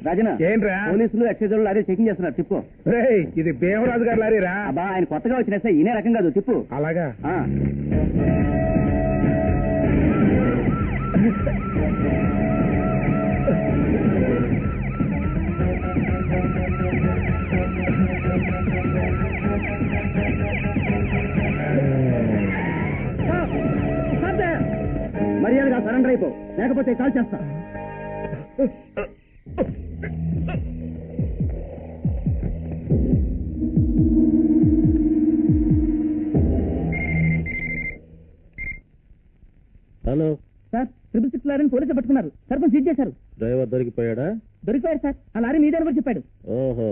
రాజన ఏంట్రా? పోలీసులు ఎక్సైజ్ వాళ్ళు అదే చెకింగ్ చేస్తున్నారు తిప్పు రేయ్ ఇది భీమరాజు గారు లారీరా అబ్బా ఆయన కొత్తగా వచ్చిన ఎస్ఐ ఈయనే రకం కాదు తిప్పు అలాగా ఆ. మర్యాదగా సరెండర్ అయిపో లేకపోతే కాల్ చేస్తా హలో సార్ ట్రిపుల్ సిక్స్ లారీని పోలీసులు పట్టుకున్నారు సర్పంచ్ సీజ్ చేశారు డ్రైవర్ దొరికిపోయాడా దొరికిపోయారు సార్ ఆ లారీ మీదే కూడా చెప్పాడు ఓహో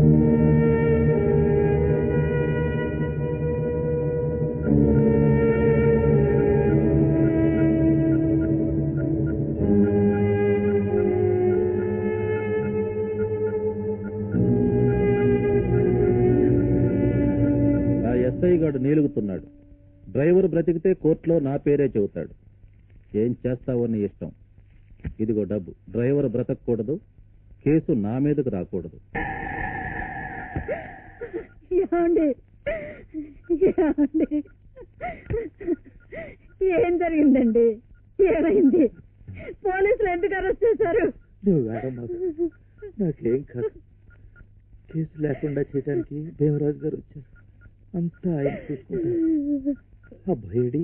ఆ ఎస్ఐ గాడు నీలుగుతున్నాడు డ్రైవర్ బ్రతికితే కోర్టులో నా పేరే చెబుతాడు ఏం చేస్తావో నీ ఇష్టం ఇదిగో డబ్బు డ్రైవర్ బ్రతకూడదు కేసు నా మీదకు రాకూడదు ఏమండి ఏమండి ఏం జరిగిందండి ఏమైంది పోలీసులు ఎందుకు అరెస్ట్ చేశారు నువ్వు వేడమ్మా నాకేం కాదు కేసు లేకుండా చేయడానికి దేవరాజు గారు వచ్చారు అంతా ఆయన చూసుకుంటారు ఆ భయడి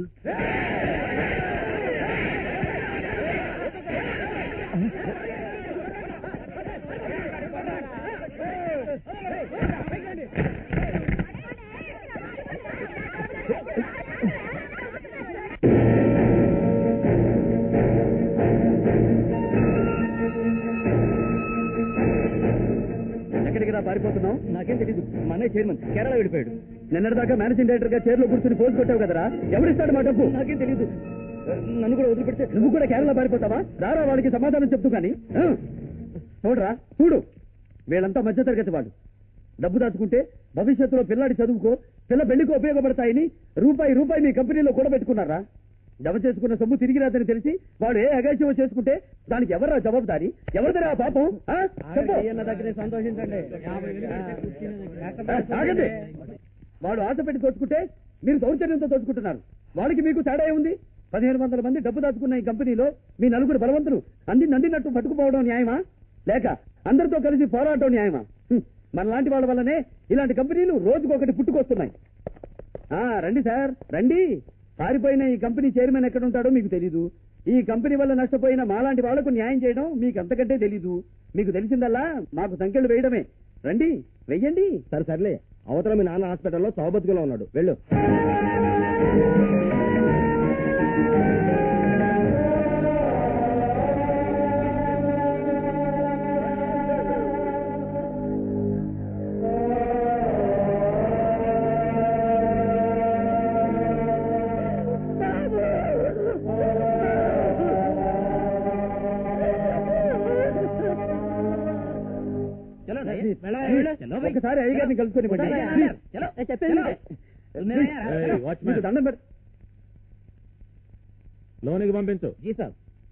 ఎక్కడికి రా పారిపోతున్నావు నాకేం తెలియదు మా అన్నయ్య చైర్మన్ కేరళ వెళ్ళిపోయాడు నిన్నటిదాకా మేనేజింగ్ డైరెక్టర్ గా చైర్లో కూర్చుని పోజు కొట్టావు కదరా ఎవరిస్తాడు మా డబ్బు నాకేం తెలియదు నన్ను కూడా వదిలిపెడితే నువ్వు కూడా కేరళ పారిపోతావా రారా వాళ్ళకి సమాధానం చెప్తూ కానీ ఆ? చూడరా చూడు వీళ్ళంతా మధ్యతరగతి వాళ్ళు డబ్బు దాచుకుంటే భవిష్యత్తులో పిల్లాడి చదువుకో పిల్ల పెళ్లికి ఉపయోగపడతాయని రూపాయి రూపాయి మీ కంపెనీలో కూడా పెట్టుకున్నారా జమ చేసుకున్న సొమ్ము తిరిగి రాదని తెలిసి వాడు ఏ అగాచ్యమో చేసుకుంటే దానికి ఎవరా జవాబుదారి ఎవరిదరా ఆ పాపం ఆ? చెప్పు. సంతోషించండి ఆ, ఆగండి వాడు ఆశ పెట్టి తోచుకుంటే మీరు దౌర్జన్యంతో తోచుకుంటున్నారు వాడికి మీకు తేడా ఏముంది పదిహేను వందల మంది డబ్బు దాచుకున్న ఈ కంపెనీలో మీ నలుగురు బలవంతులు అంది నందినట్టు పట్టుకుపోవడం న్యాయమా లేక అందరితో కలిసి పోరాటం న్యాయమా హ్మ్. మనలాంటి వాళ్ళ వల్లనే ఇలాంటి కంపెనీలు రోజుకొకటి పుట్టుకొస్తున్నాయి ఆ రండి సార్ రండి పారిపోయిన ఈ కంపెనీ చైర్మన్ ఎక్కడ ఉంటాడో మీకు తెలీదు ఈ కంపెనీ వల్ల నష్టపోయిన మాలాంటి వాళ్లకు న్యాయం చేయడం మీకు అంతకంటే తెలీదు మీకు తెలిసిందల్లా మాకు సంఖ్యలు వేయడమే రండి వెయ్యండి సరే సర్లే అవతల మీ నాన్న హాస్పిటల్లో సౌబతిలో ఉన్నాడు వెళ్ళు ఒకసారి అయ్యగారిని కలుసుకొని ఏయ్, వాచ్మ్యాన్. మీకు దండం పెడ లోనికి పంపించు జీ సార్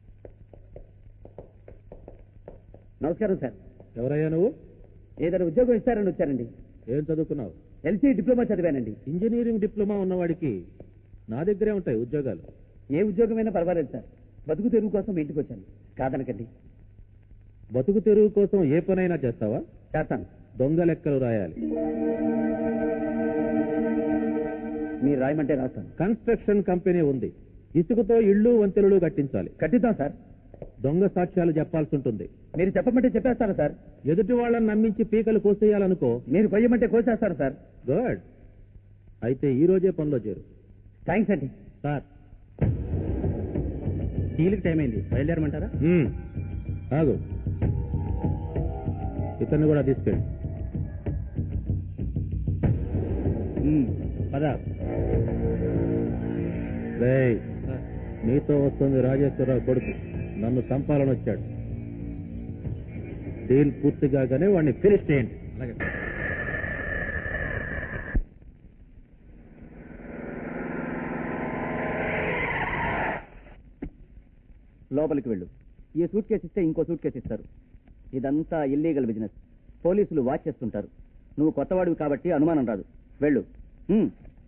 నమస్కారం సార్ ఎవరయ్యా నువ్వు ఏదైనా ఉద్యోగం ఇస్తారని వచ్చారండి ఏం చదువుకున్నావు ఎల్సీ డిప్లొమా చదివానండి ఇంజనీరింగ్ డిప్లొమా ఉన్నవాడికి నా దగ్గరే ఉంటాయి ఉద్యోగాలు ఏ ఉద్యోగమైనా పర్వాలేదు సార్ బతుకు తెరువు కోసం మీ ఇంటికి వచ్చాను కాదనకండి బతుకు తెరువు కోసం ఏ పనైనా చేస్తావా చేస్తాను దొంగ లెక్కలు రాయాలి మీరు రాయమంటే రాస్తాను కన్స్ట్రక్షన్ కంపెనీ ఉంది ఇసుకతో ఇళ్ళు వంతెనలు కట్టించాలి కట్టిద్దాం సార్ దొంగ సాక్ష్యాలు చెప్పాల్సి ఉంటుంది మీరు చెప్పమంటే చెప్పేస్తాను సార్ ఎదుటి వాళ్ళని నమ్మించి పీకలు కోసేయాలనుకో మీరు కొయ్యమంటే కోసేస్తాను సార్ గుడ్ అయితే ఈ రోజే పనిలో చేరు థ్యాంక్స్ అండి సార్ టీలకు టైం అయింది బయలుదేరమంటారా మ్మ్. ఆగు ఇతన్ని కూడా తీసుకెళ్ళి పదా రేయ్ నీతో వస్తుంది రాజేశ్వరరావు కొడుకు నన్ను చంపాలని వచ్చాడు డీల్ పూర్తి కాగానే వాడిని ఫినిష్ చేయండి అలాగే లోపలికి వెళ్ళు ఈ సూట్ కేసు ఇస్తే ఇంకో సూట్ కేసు ఇస్తారు ఇదంతా ఇల్లీగల్ బిజినెస్ పోలీసులు వాచ్ చేస్తుంటారు నువ్వు కొత్తవాడివి కాబట్టి అనుమానం రాదు వెళ్ళు హ్మ్.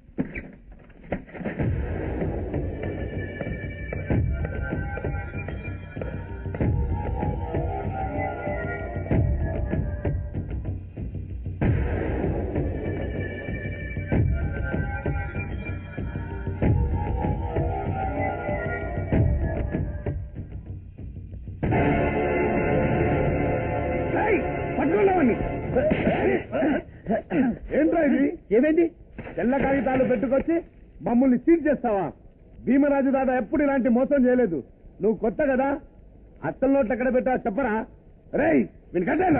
ఏంట్రా ఇది ఏమైంది తెల్ల కాగితాలు పెట్టుకొచ్చి మమ్మల్ని సీజ్ చేస్తావా భీమరాజు దాదా ఎప్పుడు ఇలాంటి మోసం చేయలేదు నువ్వు కొత్త కదా అత్తల నోట్లు ఎక్కడ పెట్టా చెప్పరా రేయ్ వీని కట్టేనా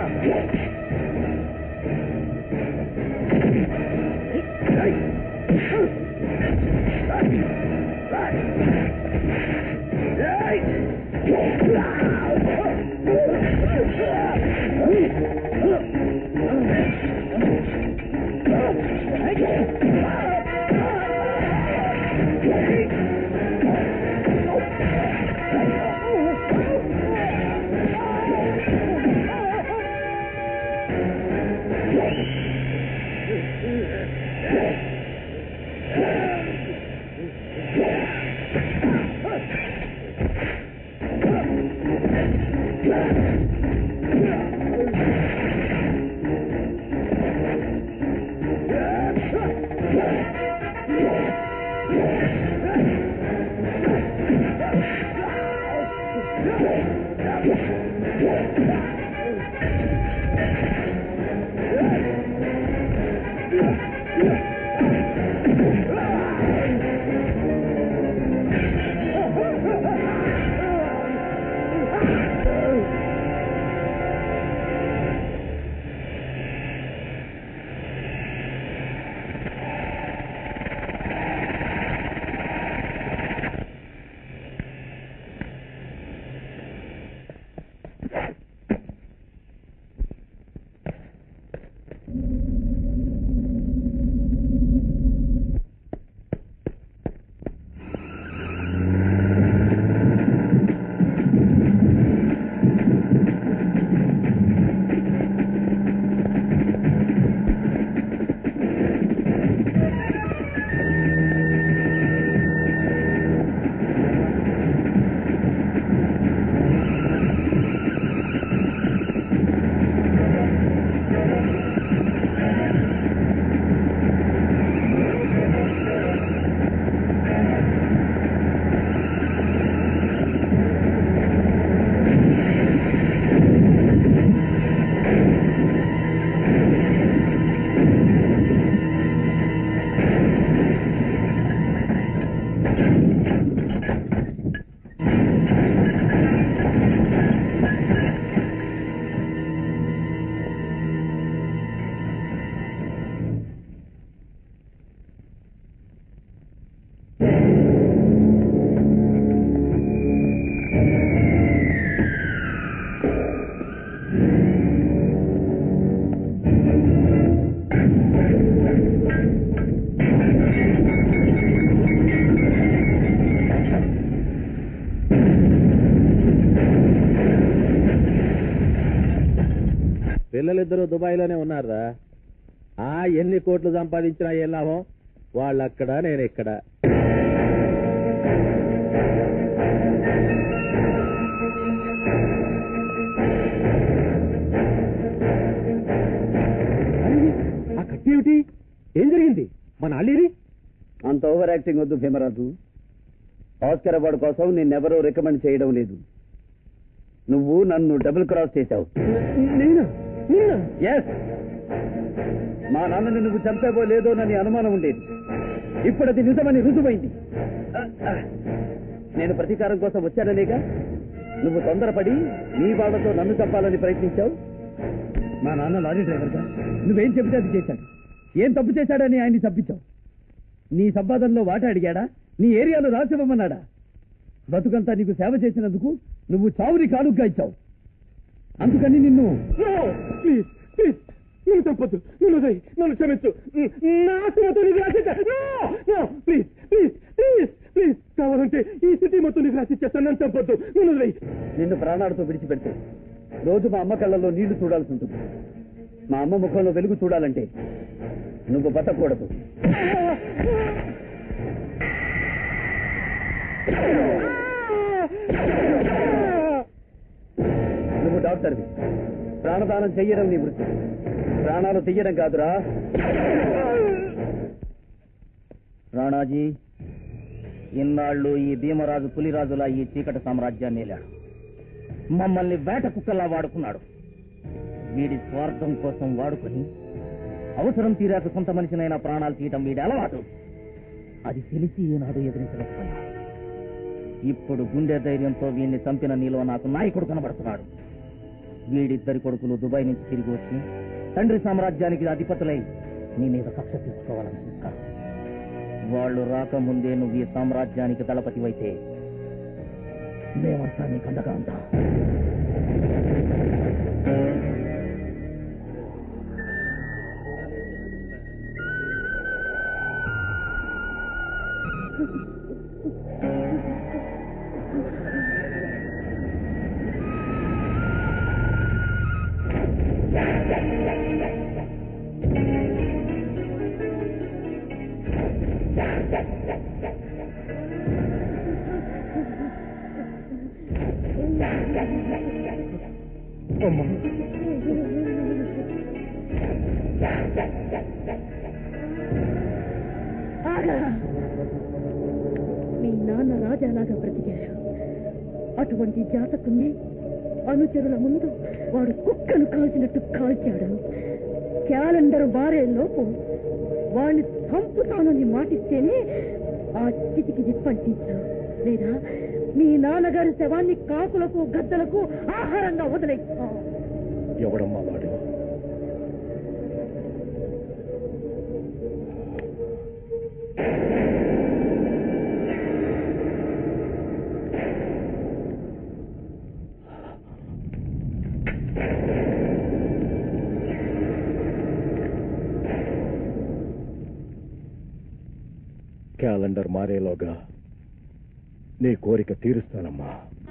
పిల్లలిద్దరూ దుబాయ్లోనే ఉన్నారా ఆ ఎన్ని కోట్లు సంపాదించినా ఏం లాభం వాళ్ళక్కడ నేను ఇక్కడ ఆ కత్తి ఏమిటి ఏం జరిగింది మన అల్లిరి అంత ఓవర్ యాక్టింగ్ వద్దు భీమరాజు ఆస్కర్ అవార్డు కోసం నిన్నెవరూ రికమెండ్ చేయడం లేదు నువ్వు నన్ను డబుల్ క్రాస్ చేశావు నేనా నేనా ఎస్ మా నాన్నని నువ్వు చంపావో లేదో నని అనుమానం ఉండేది ఇప్పుడు అది నిజమని రుజువైంది నేను ప్రతీకారం కోసం వచ్చాననేగా నువ్వు తొందరపడి నీ వాళ్ళతో నన్ను చంపాలని ప్రయత్నించావు మా నాన్న లారీ డ్రైవర్గా నువ్వేం చెబితే అది చేశాడు ఏం తప్పు చేశాడని ఆయన్ని చంపించావు నీ సంపాదనలో వాట అడిగాడా నీ ఏరియాలో రాసివ్వమన్నాడా బతుకంతా నీకు సేవ చేసినందుకు నువ్వు చావుని కానుగ్గా ఇచ్చావు అందుకని నిన్ను ప్లీజ్ ప్లీజ్ నన్ను చంపొద్దు నన్ను వదిలేయ్. నన్ను క్షమించు నా ఆత్మతో నీకు రాసిద్దా ప్లీజ్ ప్లీజ్ ప్లీజ్ ప్లీజ్ కావాలంటే ఈ సిటీ మొత్తం నీకు రాసిచ్చేస్తాను నన్ను చంపొద్దు నన్ను వదిలేయ్. నిన్ను ప్రాణాలతో విడిచిపెడితే రోజు మా అమ్మ కళ్ళల్లో నీళ్లు చూడాల్సి ఉంటుంది మా అమ్మ ముఖంలో వెలుగు చూడాలంటే నువ్వు బతకూడదు నువ్వు డాక్టర్వి ప్రాణదానం చెయ్యడం నీ వృత్తి ప్రాణాలు తీయడం కాదురా రాణాజీ ఇన్నాళ్ళు ఈ భీమరాజు పులిరాజులా ఈ చీకటి సామ్రాజ్యాన్ని ఏలాడు మమ్మల్ని వేట కుక్కలా వాడుకున్నాడు వీడి స్వార్థం కోసం వాడుకొని అవసరం తీరాక సొంత మనిషినైనా ప్రాణాలు తీయటం వీడి అలవాటు అది తెలిసి ఈనాడు ఎదిరించలేకపోయాం ఇప్పుడు గుండె ధైర్యంతో వీడిని చంపిన నీలో నాకు నాయకుడు కనబడుతున్నాడు వీడిద్దరి కొడుకులు దుబాయ్ నుంచి తిరిగి వచ్చి తండ్రి సామ్రాజ్యానికి అధిపతులై నీ మీద కక్ష తీసుకోవాలని చూస్తారు వాళ్ళు రాకముందే నువ్వు ఈ సామ్రాజ్యానికి దళపతివైతే మేమంతా నీకు అండగా ఉంటాం ఆగరా. మీ నాన్న రాజాలాగా బ్రతికాడు అటువంటి జాతకుని అనుచరుల ముందు వాడు కుక్కను కాల్చినట్టు కాల్చాడు క్యాలెండర్ మారే లోపు వాడిని చంపుతానని మాటిస్తేనే ఆ చితికి నిప్పంటించు లేదా మీ నాన్నగారి శవాన్ని కాకులకు గద్దలకు ఆహారంగా వదిలేస్తా ఎవడమ్మా వాడు క్యాలెండర్ మారేలోగా నీ కోరిక తీరుస్తానమ్మా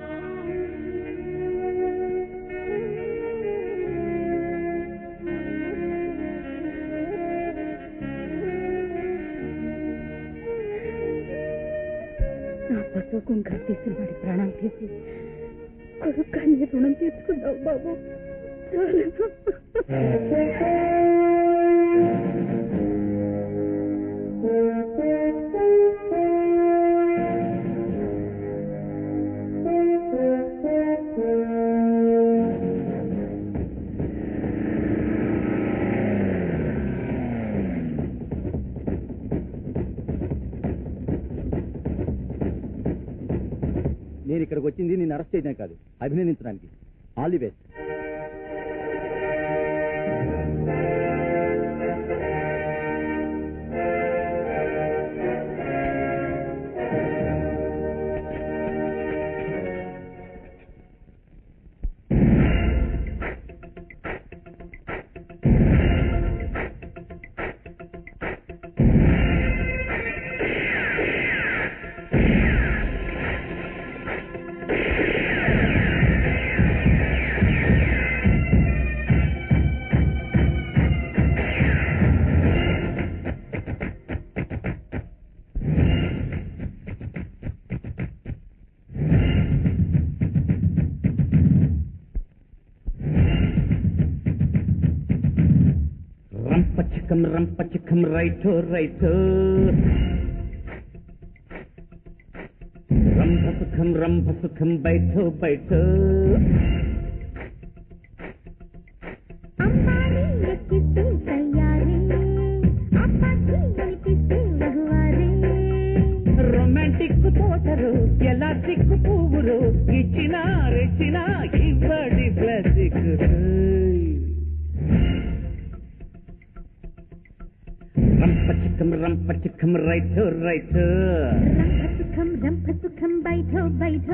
నా పశువు కుంకర తీసిన వాడి ప్రాణాలు తీసి కొడుకాన్ని రుణం తీర్చుకున్నావు బాబు చాలు. నేను ఇక్కడికి వచ్చింది నేను అరెస్ట్ చేయడం కాదు అభినందించడానికి ఆల్ ది బెస్ట్ రంప చిక్కం రంప చిక్కం రైట్ రైట్ రంభ సుఖం రంభ సుఖం బయట బయట అమ్మాయి ఎక్కిస్తే తయారీ అప్పాకి అనిపిస్తే మగువారే రొమాంటిక్ తోటరు ఎలా చిక్కు పువ్వురు ఇచ్చినా రెచ్చినా ఇవ్వడి ప్లాస్టిక్ రంప చిక్కం రంప చిక్కం రైట్ రైట్ రంభ సుఖం రంభ సుఖం బయట బయట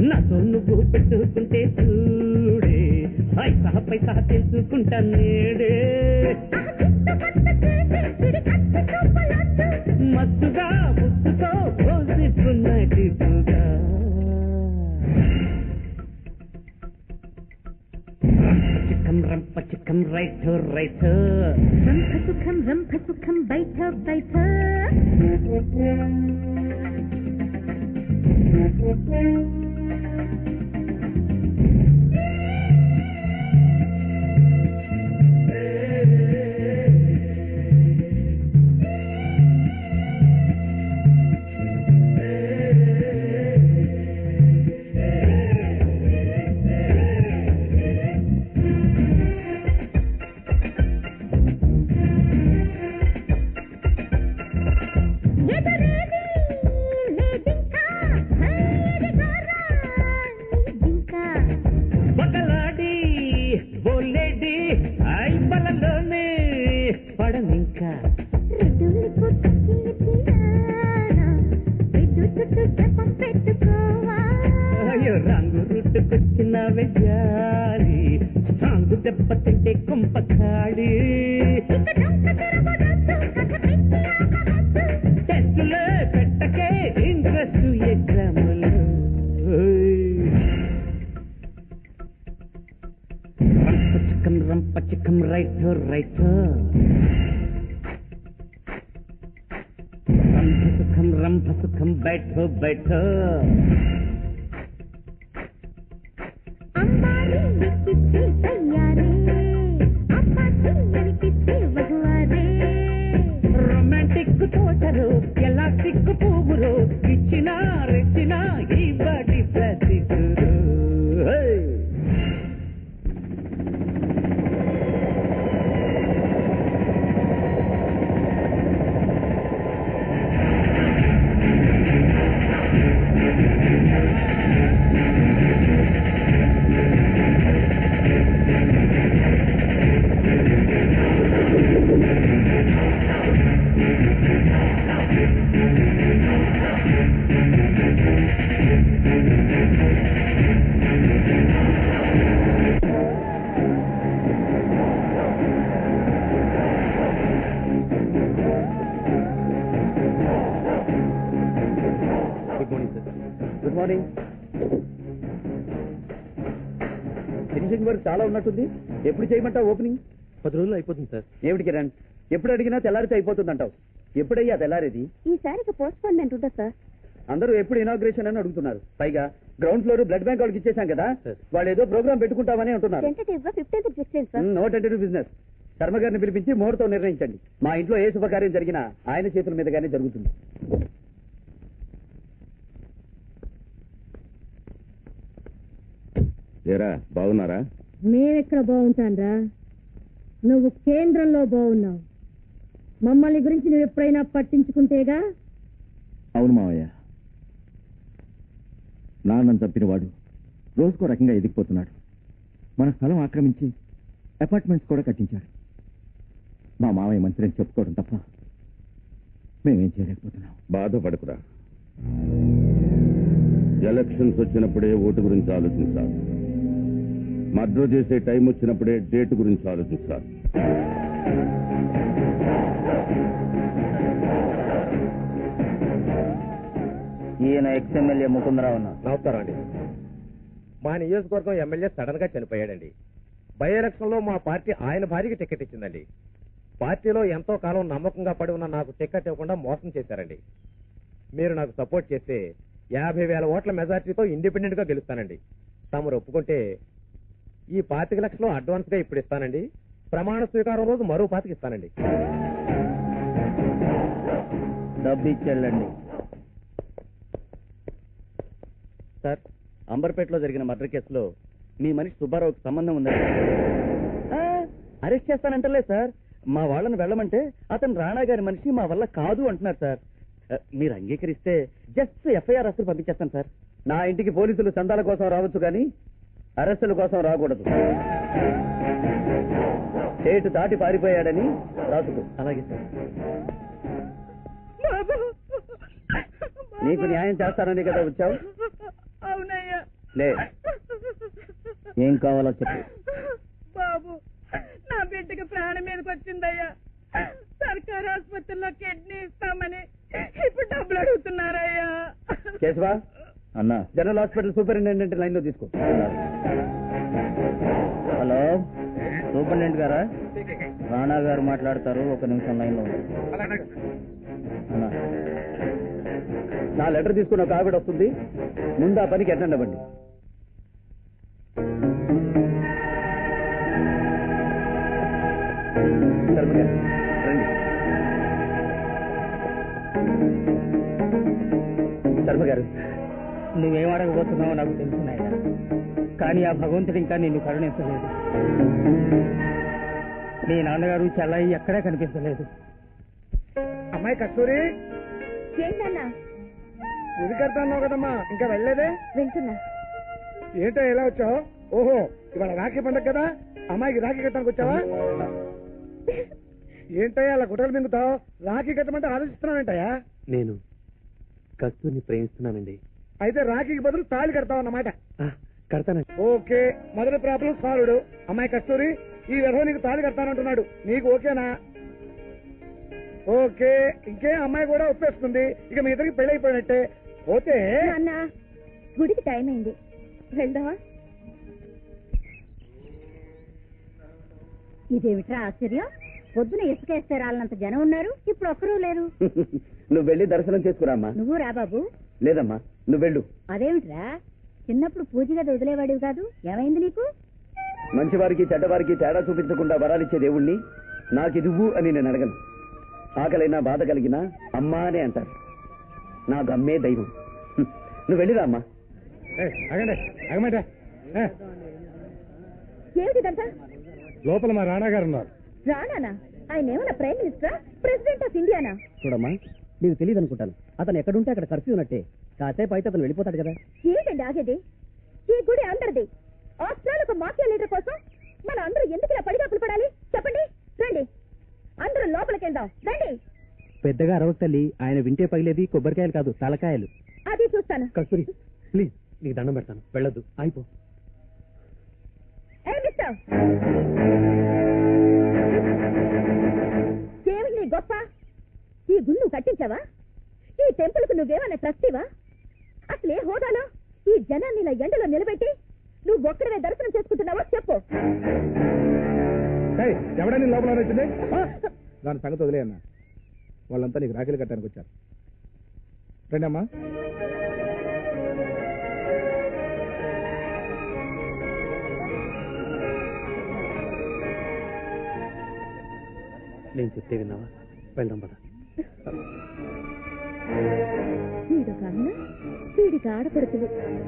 నాతో నువ్వు పెట్టుకుంటే చూడే పైసా పైసా తెలుసుకుంటా నేడే మత్తుగా ముత్తుతో పోసిస్తున్నట్టుగా చిక్కం రంప చిక్కం రైట్ రైట్ రంభ సుఖం రంభ సుఖం బయట బయట ఎదురేది లేదింకా హైది గోరా నీదింకా బకలాడి బోలేడి ఐ బలలోనే పడనింకా రెడ్డుల్ని పుట్టుకి తీరానా రెడ్డు చుట్టూ జపం పెట్టుకోవా అయ్యో రంగు రుట్టుకొచ్చిన వెజాలి స్ట్రాంగ్ దెబ్బ తింటే కుంప కాడి ఇక డొంక తిరగదొద్దు కథ పెట్టి ఆగవద్దు టెస్టులే పెట్టకే ఇంట్రెస్ట్ ఎగ్జాములు రంప చిక్కం రంప చిక్కం రైట్ రైట్ రంభ సుఖం రంభ సుఖం బయట బయట అమ్మాయి ఎక్కిస్తే తయ్యారే అబ్బాయి అనిపిస్తే వధువారే రొమాంటిక్ తోటలు ఎలాస్టిక్ పువ్వులు ఇచ్చిన రెచ్చిన ఈ బడి ప్రసిద్ధులు good morning sir good morning finishing work చాలా ఉన్నట్టుంది ఎప్పుడు చేయమంటావు ఓపెనింగ్ పది రోజులు అయిపోతుంది సార్ ఏమిటి కిరణ్ ఎప్పుడు అడిగినా తెల్లారితే అయిపోతుంది అంటావు ఎప్పుడయ్యా తెల్లారేది ఈసారికి పోస్ట్ పోన్మెంట్ ఉంటుంది సార్ అందరూ ఎప్పుడు ఇనాగ్రేషన్ అని అడుగుతున్నారు పైగా గ్రౌండ్ ఫ్లోర్ బ్లడ్ బ్యాంక్ వాళ్ళకి ఇచ్చేసాం కదా వాళ్ళు ఏదో ప్రోగ్రామ్ పెట్టుకుంటామని అంటున్నారు టెంటేటివ్ గా fifteenth fix sir no tentative business Sharma గారిని పిలిపించి ముహూర్తం నిర్ణయించండి మా ఇంట్లో ఏ శుభకార్యం జరిగినా ఆయన చేతుల మీదుగానే జరుగుతుంది ఏరా బాగున్నారా మేమెక్కడ బాగుంటాన్రా నువ్వు కేంద్రంలో బాగున్నావు మమ్మల్ని గురించి నువ్వు ఎప్పుడైనా పట్టించుకుంటేగా అవును మావయ్య నాన్నను చంపినవాడు రోజుకో రకంగా ఎదిగిపోతున్నాడు మన స్థలం ఆక్రమించి అపార్ట్మెంట్స్ కూడా కట్టించాడు మా మావయ్య మంత్రిని చెప్పుకోవడం తప్ప మేమేం చేయలేకపోతున్నాం బాధపడకురా ఎలక్షన్స్ వచ్చినప్పుడే ఓటు గురించి ఆలోచించాలి మర్డర్ చేసే టైం వచ్చినప్పుడే డేట్ గురించి ఆలోచించాలి ఈయన ఎక్స్ ఎమ్మెల్యే ముకుందరావు అన్న నమస్కారం అండి మా నియోజకవర్గం ఎమ్మెల్యే సడన్ గా చనిపోయాడండి బై ఎలక్షన్ లో మా పార్టీ ఆయన భార్యకి టికెట్ ఇచ్చిందండి పార్టీలో ఎంతో కాలం నమ్మకంగా పడి ఉన్న నాకు టికెట్ ఇవ్వకుండా మోసం చేశారండి మీరు నాకు సపోర్ట్ చేస్తే యాభై వేల ఓట్ల మెజార్టీతో ఇండిపెండెంట్ గా గెలుస్తానండి తమరు ఒప్పుకుంటే ఈ పాతిక లక్షలు అడ్వాన్స్ గా ఇప్పుడు ఇస్తానండి ప్రమాణ స్వీకారం రోజు మరో పాతికి ఇస్తానండి డబ్బు ఇచ్చెళ్ళండి సార్ అంబర్పేటలో జరిగిన మర్డర్ కేసులో మీ మనిషి సుబ్బారావుకి సంబంధం ఉందా అరెస్ట్ చేస్తానంటలే సార్ మా వాళ్ళని వెళ్ళమంటే అతను రాణా గారి మనిషి మా వల్ల కాదు అంటున్నారు సార్ ఆ, మీరు అంగీకరిస్తే జస్ట్ ఎఫ్ఐఆర్ అసలు పంపించేస్తాను సార్ నా ఇంటికి పోలీసులు చందాల కోసం రావచ్చు కానీ అరెస్టుల కోసం రాకూడదు స్టేట్ దాటి పారిపోయాడని రాసుకో అలాగే సార్ నీకు న్యాయం చేస్తానని కదా వచ్చావు అవునయ్యా లే ఏం కావాలో చెప్పు బాబు నా బిడ్డకి ప్రాణం మీదకి వచ్చిందయ్యా సర్కారు ఆసుపత్రిలో కిడ్నీ ఇస్తామని ఇప్పుడు డబ్బులు అడుగుతున్నారయ్యా కేశవా అన్నా జనరల్ హాస్పిటల్ సూపరింటెండెంట్ లైన్ లో తీసుకో హలో సూపరింటెండెంట్ గారా రాణా గారు మాట్లాడతారు ఒక నిమిషం లైన్ లో ఉండండి. అన్నా నా లెటర్ తీసుకున్న ఒక ఆవిడ వస్తుంది ముందు ఆ పనికి అటెండ్ అవ్వండి శర్మ గారు, రండి శర్మ గారు నువ్వేం అడగబోతున్నావో నాకు తెలుసున్నాయా కానీ ఆ భగవంతుడు ఇంకా నిన్ను కరుణించలేదు నీ నాన్నగారు చెల్లయ్య ఎక్కడా కనిపించలేదు అమ్మాయి కస్తూరి ఏంటన్నా ఇది కడతాన్నావు కదమ్మా ఇంకా వెళ్ళలేదే వింటున్నా ఏంటో ఎలా వచ్చావు ఓహో ఇవాళ రాఖీ పండగ కదా అమ్మాయికి రాఖీ కట్టడానికి వచ్చావా ఏంటయ్యా అలా గుట్టలు మింగుతావు రాఖీ కట్టమంటే ఆలోచిస్తున్నావేంటయ్యా నేను కస్తూరిని ప్రేమిస్తున్నానండి అయితే రాఖీకి బదులు తాళి కడతావు అన్నమాట ఆ, కడతానండి ఓకే మొదటి ప్రాబ్లం సాల్వ్డ్ అమ్మాయి కస్తూరి ఈ విధవ నీకు తాళి కడతానంటున్నాడు నీకు ఓకేనా ఓకే ఇంకే అమ్మాయి కూడా ఒప్పేస్తుంది ఇక మీ ఇద్దరికి పెళ్లి అయిపోయినట్టే పోతే నాన్న గుడికి టైం అయింది వెళ్దామా ఇదేమిట్రా ఆశ్చర్యం పొద్దున ఇసుకేస్తే రాళ్ళంత జనం ఉన్నారు ఇప్పుడు ఒక్కరూ లేరు నువ్వు వెళ్ళి దర్శనం చేసుకురామ్మా నువ్వు రా బాబు లేదమ్మా నువ్వు వెళ్ళు అదేమిట్రా చిన్నప్పుడు పూజ గది వదిలేవాడివి కాదు ఏమైంది నీకు మంచివారికి చెడ్డవారికి తేడా చూపించకుండా వరాలిచ్చే దేవుణ్ణి నాకు ఇదివ్వు అని నేను అడగను ఆకలైనా బాధ కలిగినా అమ్మా అనే అంటారు నాకు అమ్మే దైవం హ్మ్. నువ్వు వెళ్ళిరా అమ్మా అగండి అగమంటే ఏమిటిదంతా లోపల మా రాణా గారు ఉన్నారు రానానా ఆయన ఏమన్నా ప్రైమ్ మినిస్టరా ప్రెసిడెంట్ ఆఫ్ ఇండియానా చూడమ్మా నీకు తెలియదు అనుకుంటాను అతను ఎక్కడుంటే అక్కడ కర్ఫ్యూ ఉన్నట్టే కాసేపు అయితే అతను వెళ్ళిపోతాడు కదా ఏంటండి ఆగేది ఈ గుడి అందరిది ఆస్ట్రాలకు మాఫియా లీడర్ కోసం మన అందరూ ఎందుకు ఇలా పడిగాపులు పడాలి చెప్పండి రండి అందరూ లోపలికి వెళ్దాం రండి పెద్దగా అరవకు తల్లి ఆయన వింటే పగిలేది కొబ్బరికాయలు కాదు తలకాయలు అది చూస్తాను కస్తూరి ప్లీజ్ నీకు దండం పెడతాను వెళ్ళొద్దు అయిపో ఏ మిస్టర్ ఏమిటి నీ గొప్ప ఈ గుడి నువ్వు కట్టించావా ఈ టెంపుల్ కు నువ్వేమన్నా ట్రస్టీవా అసలు ఏ హోదాలో ఈ జనాన్ని ఇలా ఎండలో నిలబెట్టి నువ్వు ఒక్కడవే దర్శనం చేసుకుంటున్నావో చెప్పు ఎవడా నీ లోపల వచ్చింది దాని సంగతి వదిలే అన్న వాళ్ళంతా నీకు రాఖీలు కట్టడానికి వచ్చారు రండి అమ్మా నేను చెప్తే విన్నావా వెళ్దాం పద వీడు కన్న వీడికి ఆడపడుతుంది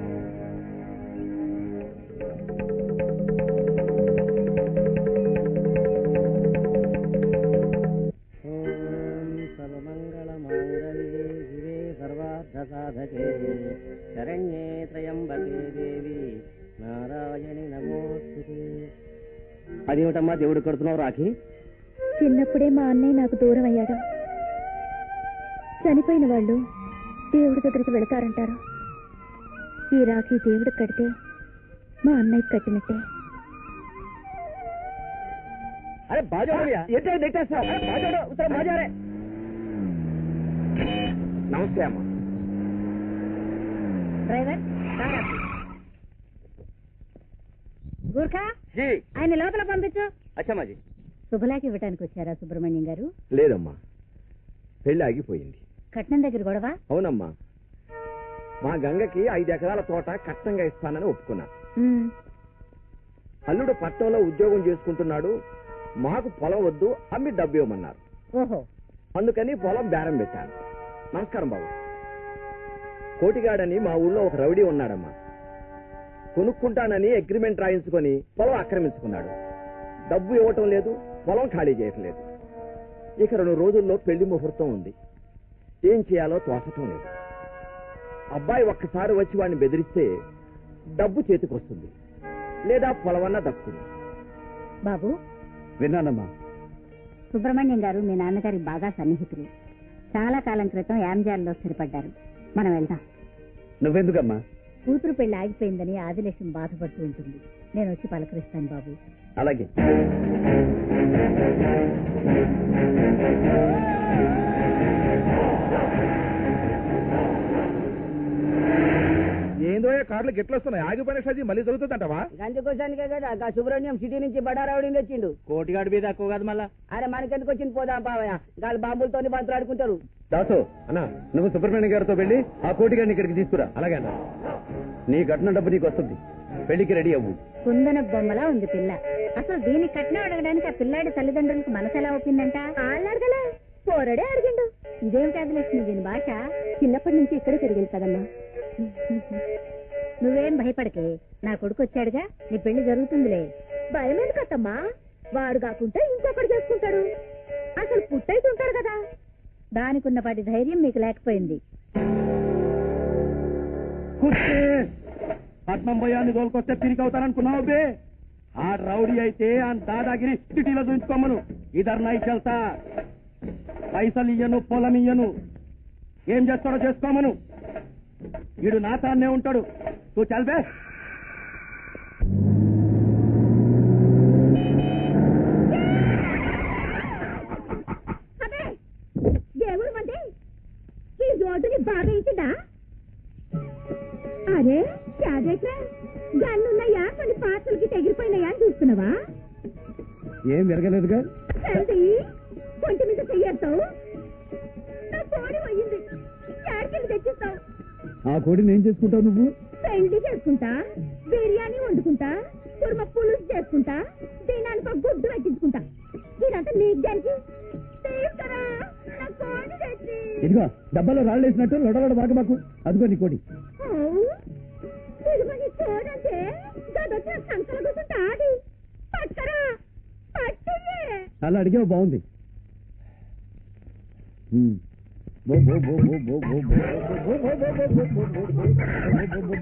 శరణ్యే త్రయంబకే దేవి నారాయణి నమోస్తుతే అదేమిటమ్మా దేవుడు కడుతున్నావు రాఖీ చిన్నప్పుడే మా అన్నయ్య నాకు దూరం అయ్యాడు చనిపోయిన వాళ్ళు దేవుడి దగ్గరికి వెళతారంటారు ఈ రాఖీ దేవుడు కడితే మా అన్నయ్య కట్టినట్టే అరే బాజా ఏంటో నెట్టేస్తావు బాజాడు ఉత్తరం బాజారే నమస్తే అమ్మా డ్రైవర్ గూర్ఖా ఆయన లోపల పంపించు అచ్చమాజీ శుభలాకి ఇవ్వటానికి వచ్చారా సుబ్రహ్మణ్యం గారు లేదమ్మా పెళ్లి ఆగిపోయింది కట్నం దగ్గర గొడవ అవునమ్మా మా గంగకి ఐదు ఎకరాల తోట కట్నంగా ఇస్తానని ఒప్పుకున్నా ఉమ్, అల్లుడు పట్టణంలో ఉద్యోగం చేసుకుంటున్నాడు మాకు పొలం వద్దు అమ్మి డబ్బు ఇవ్వమన్నారు ఓహో అందుకని పొలం బేరం పెట్టాను నమస్కారం బాబు కోటిగాడని మా ఊళ్ళో ఒక రౌడీ ఉన్నాడమ్మా కొనుక్కుంటానని అగ్రిమెంట్ రాయించుకొని పొలం ఆక్రమించుకున్నాడు డబ్బు ఇవ్వటం లేదు పొలం ఖాళీ చేయట్లేదు ఇక రెండు రోజుల్లో పెళ్లి ముహూర్తం ఉంది ఏం చేయాలో తోచటం లేదు అబ్బాయి ఒక్కసారి వచ్చి వాడిని బెదిరిస్తే డబ్బు చేతికొస్తుంది లేదా పొలమన్నా దక్కుతుంది బాబు విన్నానమ్మా సుబ్రహ్మణ్యం గారు మీ నాన్నగారికి బాగా సన్నిహితులు చాలా కాలం క్రితం యాంజాల్లో స్థిరపడ్డారు మనం వెళ్దాం నువ్వెందుకమ్మా కూతురు పెళ్లి ఆగిపోయిందని ఆదిలక్ష్మి బాధపడుతూ ఉంటుంది నేను వచ్చి పలకరిస్తాను బాబు అలాగే ఏందో కార్లు గిట్ల వస్తున్నాయి ఆగిపోయిన షాజీ మళ్ళీ దొరుకుతుందంటవా అందుకోసానికే కదా గా సుబ్రహ్మణ్యం సిటీ నుంచి బడారావుడిని తెచ్చిండు కోటిగాడి మీద తక్కువ కాదు మళ్ళా అరే మనకెందుకు వచ్చింది పోదాం పావయ్య గాలి బాంబులతోని బంతులాడుకుంటారు దాసు అన్నా నువ్వు సుబ్రహ్మణ్యం గారితో వెళ్ళి ఆ కోటి గారిని ఇక్కడికి తీసుకురా అలాగే అన్న నీ కట్టిన డబ్బు నీకు వస్తుంది పెళ్లికి రెడీ అవ్వు కుందన బొమ్మలా ఉంది పిల్ల అసలు దీని కట్నం అడగడానికి ఆ పిల్లాడి తల్లిదండ్రులకు మనసు ఎలా ఒప్పిందంట వాళ్ళు అడగలే పోరడే అడిగిండు ఇదేమిటి ఆదిలక్ష్మి దీని భాష చిన్నప్పటి నుంచి ఇక్కడే పెరిగింది కదమ్మా నువ్వేం భయపడకే నా కొడుకు వచ్చాడుగా నీ పెళ్లి జరుగుతుందిలే భయం ఎందుకత్తమ్మా వాడు కాకుంటే ఇంకొకటి చేసుకుంటాడు అసలు పుట్టయితే ఉంటాడు కదా దానికున్నపాటి ధైర్యం మీకు లేకపోయింది కుర్చీ పట్నం భయాన్ని తోలుకొస్తే తిరిగి అవుతాననుకున్నావు బే ఆ రౌడీ అయితే ఆ దాదాగిరి సిటీలో చూపించుకోమను ఇద్దరు నైట్ వెళ్తా పైసలు ఇయ్యను పొలం ఇయ్యను ఏం చేస్తాడో చేసుకోమను వీడు నా తాన్నే ఉంటాడు నువ్వు చల్బే అదే దేవుడు మంది ఈ రోడ్డుని బాగా ఇచ్చిందా అరే క్యాడెట్ గన్నున్నాయా కొన్ని పాత్రలకి తెగిరిపోయినాయా అని చూస్తున్నావా ఏం విరగలేదుగా తండ్రి కొంచెం మీద చెయ్యేస్తావు నా కోడి పోయింది యాడికెళ్ళి తెచ్చిస్తావు ఆ కోడిని ఏం చేసుకుంటావు నువ్వు పెళ్లి చేసుకుంటా బిర్యానీ వండుకుంటా కుర్మ పులుసు చేసుకుంటా దీనానికి ఒక గుడ్డు పెట్టించుకుంటా ఇదంతా నీకు దానికి తీసుకురా నా కోడి తెచ్చి ఇదిగో డబ్బాలో రాళ్ళు వేసినట్టు లొడలొడ బాగబాకు అదిగో నీ కోడి ఇదిగో నీ కోడంటే గదొచ్చిన సంకల కూర్చుంటా అది పట్టుకరా పట్టుయే అలా అడిగావు బాగుంది ఉమ్. బో బో బో బో బో బో బో బో బో బో బో బో బో బో బో.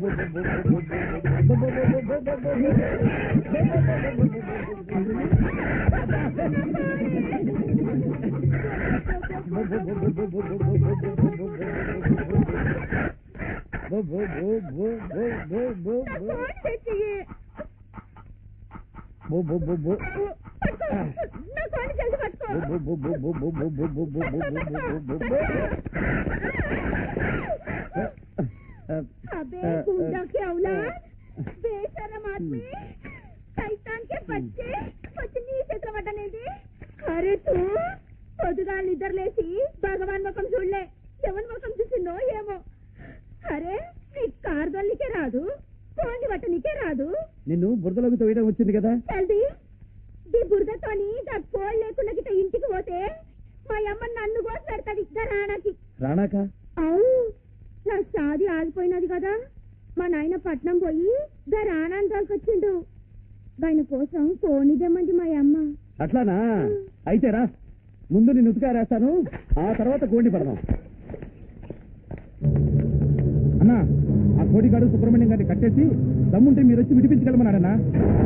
బో బో బో బో బో బో బో నా బో. కోడి తెచ్చి బో బో బో బో. పట్టుకో నా కోడి జల్ది పట్టుకో బో బో బో బో బో బో బో బో బో బో బో బో బో బో. अबे गुंडा के औलाद बेशरम आदमी शैतान के बच्चे పచ్చని చిత్రపట్టనేది అరే తూ పొద్దుగా నిద్రలేసి భగవాన్ ముఖం చూడలే ఎవరి ముఖం చూసిందో ఏమో అరే నీ కారు దొల్లికే రాదు కోండి బట్టనికే రాదు నిన్ను బురదలోకి తోయడం వచ్చింది కదా చల్ది ఈ బురదతోని దా కోళ్ళు లేకుండా గిట్ట ఇంటికి పోతే మా అమ్మ నన్ను కోసి పెడతాది రాణాకి రానాక అవు నా షాది ఆగిపోయినది కదా మా నాయన పట్నం పోయి గా రానాన్ని తోలుకొచ్చిండు ఆయన కోసం కోనిదేమంది మా అమ్మ అట్లానా అయితే రా ముందు నేను ఉతికారేస్తాను ఆ తర్వాత కోడి పడదాం అన్నా ఆ కోడిగాడు సుబ్రహ్మణ్యం గారిని కట్టేసి దమ్ముంటే మీరు వచ్చి విడిపించగలమన్నాడన్నా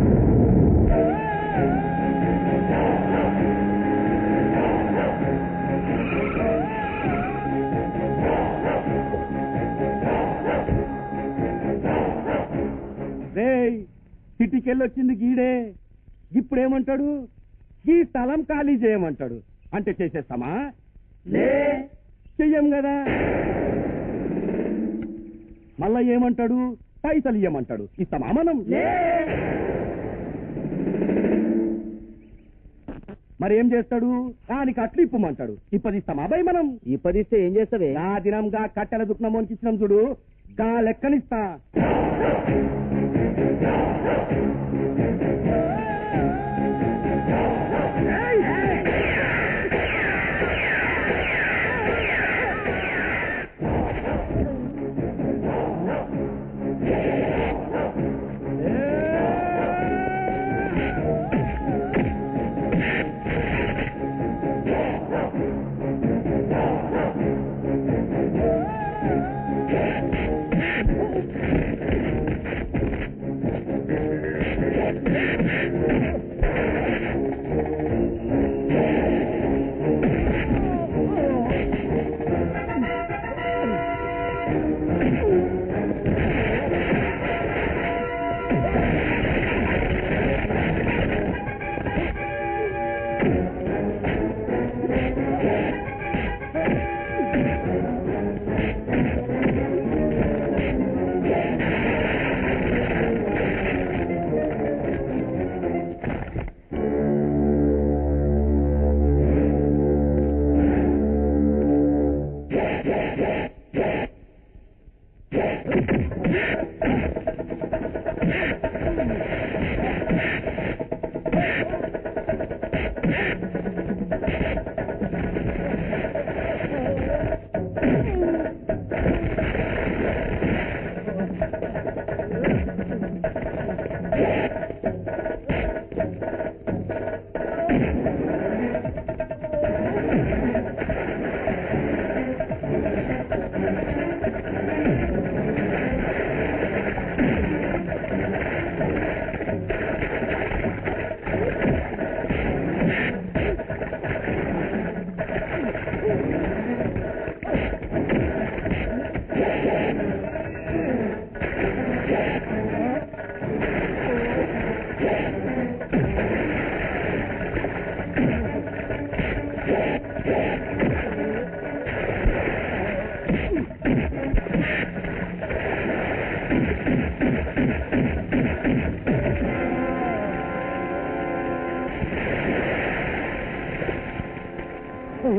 సిటీకెళ్ళి వచ్చింది గీడే ఇప్పుడేమంటాడు ఈ స్థలం ఖాళీ చేయమంటాడు అంటే చేసేస్తామా లే చెయ్యం కదా మళ్ళా ఏమంటాడు పైసలు ఇయ్యమంటాడు ఇస్తామా మనం లే మరి ఏం చేస్తాడు దానికి అట్లు ఇప్పమంటాడు ఇప్పదిస్తామా అబ్బాయి మనం ఇప్పదిస్తే ఏం చేస్తావే నా దినంగా కట్టెల దుఃఖమోనికి ఇచ్చినాం చూడు గా లెక్కనిస్తా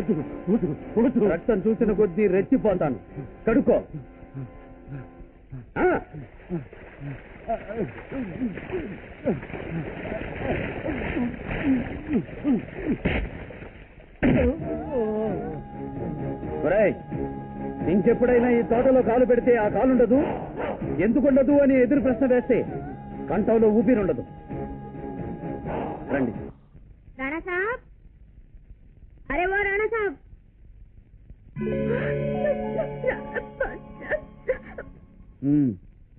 రక్తం చూసిన కొద్దీ రెచ్చిపోతాను కడుక్కో ఆ, ఒరేయ్, ఇంకెప్పుడైనా ఈ తోటలో కాలు పెడితే ఆ కాలుండదు ఎందుకుండదు అని ఎదురు ప్రశ్న వేస్తే కంఠంలో ఊపిరుండదు రండి राणा साहब अरे वो राणा साहब ఉమ్.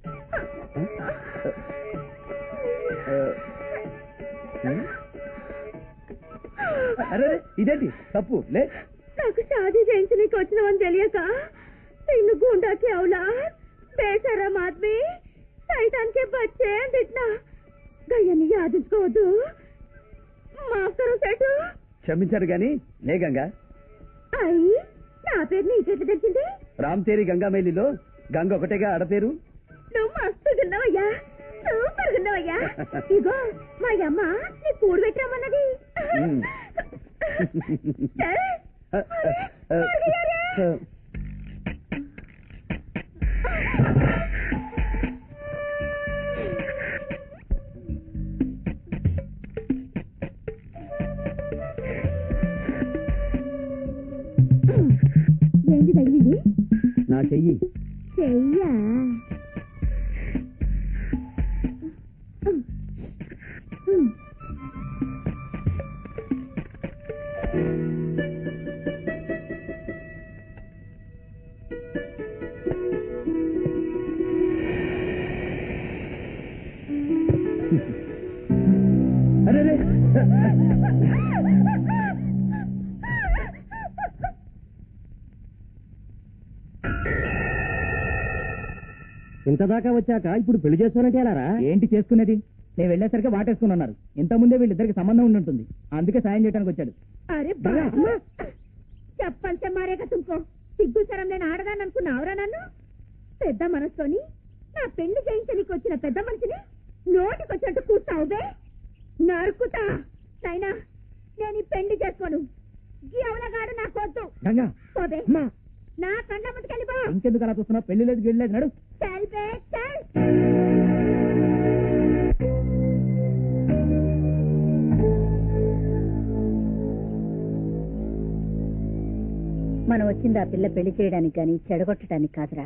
అరే అరే, ఇదేంటి తప్పు లే నాకు షాదీ చేయించనీకి వచ్చినవని తెలియక నిన్ను గుండాకి అవులా బేసరం ఆద్మీ సైతాన్కే బచ్చే అని తిట్టినా గయ్యని యాదించుకోవద్దు మాఫ్ కరో సెటు క్షమించారు గాని లే గంగా అయ్యి నా పేరు నీకెట్లా తెలిసింది రామ్ తేరి గంగామైలిలో గంగ ఒకటేగా ఆడపేరు నువ్వు మస్తు గున్నావయ్యా సూపర్ గున్నావయ్యా ఇగో మా అమ్మ నీ కూడు పెట్టామన్నది ఉమ్. సరే. ఏంటి తగిలింది నా చెయ్యి చెయ్యా అరే అరే. ఇంత దాకా వచ్చాక ఇప్పుడు పెళ్లి చేసుకోనంటే ఎలారా ఏంటి చేసుకునేది నేను వెళ్ళేసరికి వాటేసుకుని ఉన్నారు ఇంత ముందే వీళ్ళిద్దరికి సంబంధం ఉండి ఉంటుంది అందుకే సాయం చేయడానికి వచ్చాడు అరే బామ్మ చెప్పంటే మారేక తుమ్కో సిగ్గు సరం నేను ఆడదాన్ని అనుకున్నావురా నన్ను పెద్ద మనసుతోని నా పెళ్లి చేయించడానికి వచ్చిన పెద్ద మనిషిని నోటికొచ్చినట్టు కూర్చావు బే నరుకుతా నైనా నేను ఈ పెళ్లి చేసుకోను ఈ అవలగాడు నా కొద్దు గంగా పోదే నా కండ ముందుకెళ్ళిపో ఇంకెందుకు అలా చూస్తున్నావు పెళ్లి లేదు గిళ్ళి లేదు నడు చల్ బే చల్ మనం వచ్చింది ఆ పిల్ల పెళ్లి చేయడానికి గాని చెడగొట్టడానికి కాదురా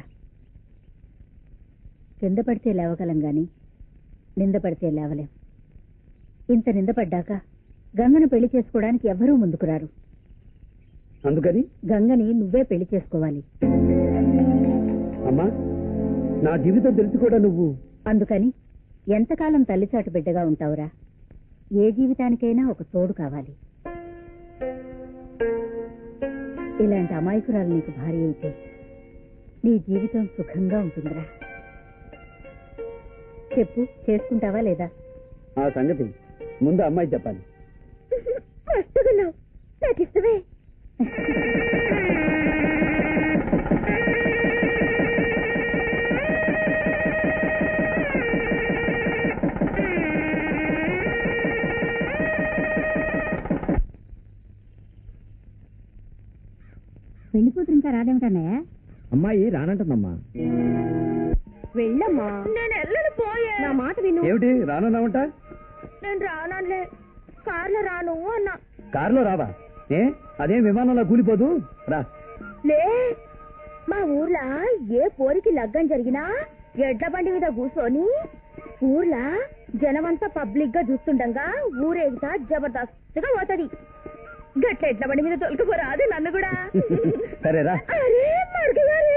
కింద పడితే లేవగలం గాని నింద పడితే లేవలేం ఇంత నిందపడ్డాక గంగను పెళ్లి చేసుకోవడానికి ఎవరూ ముందుకు రారు అందుకని గంగని నువ్వే పెళ్లి చేసుకోవాలి అమ్మా నా జీవితం తెలిసి కూడా నువ్వు అందుకని ఎంతకాలం తల్లిచాటు బిడ్డగా ఉంటావురా ఏ జీవితానికైనా ఒక తోడు కావాలి ఇలాంటి అమాయకురాలు నీకు భార్య అయితే నీ జీవితం సుఖంగా ఉంటుందిరా చెప్పు చేసుకుంటావా లేదా ఆ సంగతి ముందు అమ్మాయి చెప్పాలి మస్తుగున్నావు నాకు ఇష్టమే పెళ్లి కూతురు ఇంకా రాదేమిటన్నయ్య అమ్మాయి రానంటుందమ్మా వెళ్ళమ్మా నేను ఎల్లను పోయే నా మాట విను ఏమిటి రానున్నావంట నేను రానలే కార్లో రాను అన్నా కారులో రావా ఏ అదేం విమానంలో కూలిపోదు రా లే మా ఊర్లో ఏ పోరికి లగ్గం జరిగినా ఎడ్ల బండి మీద కూర్చొని ఊర్లా జనమంతా పబ్లిక్ గా చూస్తుండగా ఊరేగుతా జబర్దస్త్గా పోతది గట్ల ఎడ్ల బండి మీద తొలకపోరాదు నన్ను కూడా సరే రా అరే మరగగారే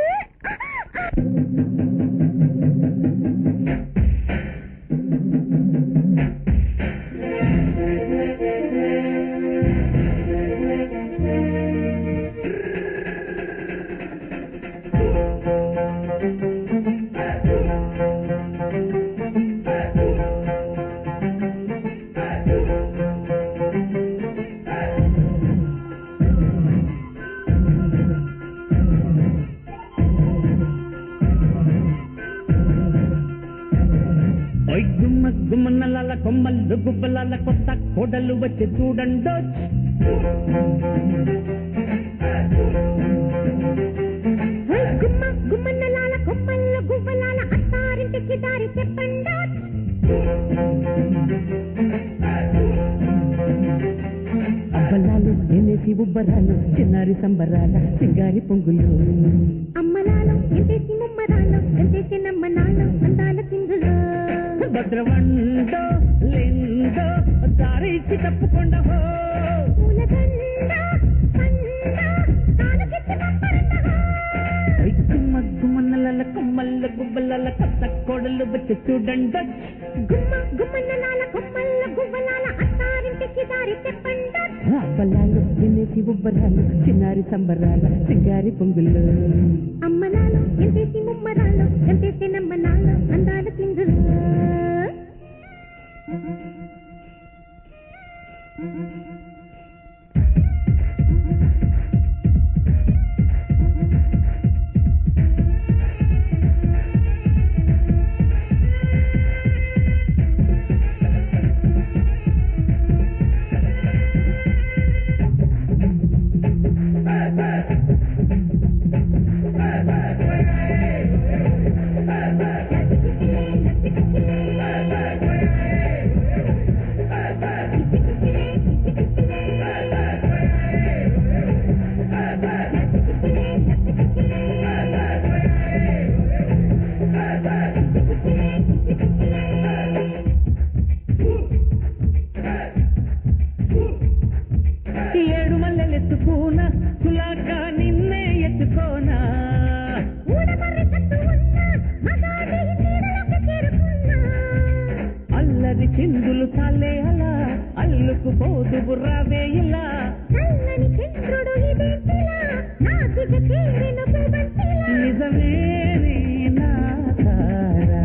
గుమ్మ గుమ్మన్నలాల కొమ్మలు గుబ్బలాల కొత్త కోడలు వచ్చి చూడండో గుమ్మ గుమ్మన్నలాల కొమ్మల్లో గువ్వలాల అత్తారింటికి దారి చెప్పండా అబ్బలాలు ఎన్నేసి ఉబ్బరాలు చిన్నారి సంబరాల సింగారి పొంగులు అమ్మలాలు ఎంతేసి ముమ్మరాలు ఎంతేసి నమ్మనాలు అందాల సింగులు భద్రవండో లెండో దారిచ్చి తప్పకుండా హో పూలదండ పండ కానుకిచ్చి పంపరండ గుమ్మ గుమ్మన్నల కొమ్మల్ల గుబ్బల కొత్త కోడలు వచ్చి చూడండి గుమ్మ గుమ్మన్నలాల కొమ్మల్లో గువ్వలాల అత్తారింటికి దారి చెప్పండా అబ్బలాలు ఎన్నేసి ఉబ్బరాలు చిన్నారి సంబరాల సింగారి పొంగులు అమ్మలాలు ఎంతేసి ముమ్మరాలు ఎంతేసి నమ్మనాలు అందాల సింగులు ఏడు మల్లెలు ఎత్తుకోనా కులాక నిన్నే ఎత్తుకోనా ఊడబర్రి కట్టు ఉన్న మగాడి నీడలోకి చేరుకున్నా అల్లరి చిందులు చాలే అలా అల్లుకు పోదు బుర్రావే ఇలా నల్లని చంద్రుడు ఇదేంటిలా నాసిక చేరిన పువ్వంటిలా నిజమేనే నా తారా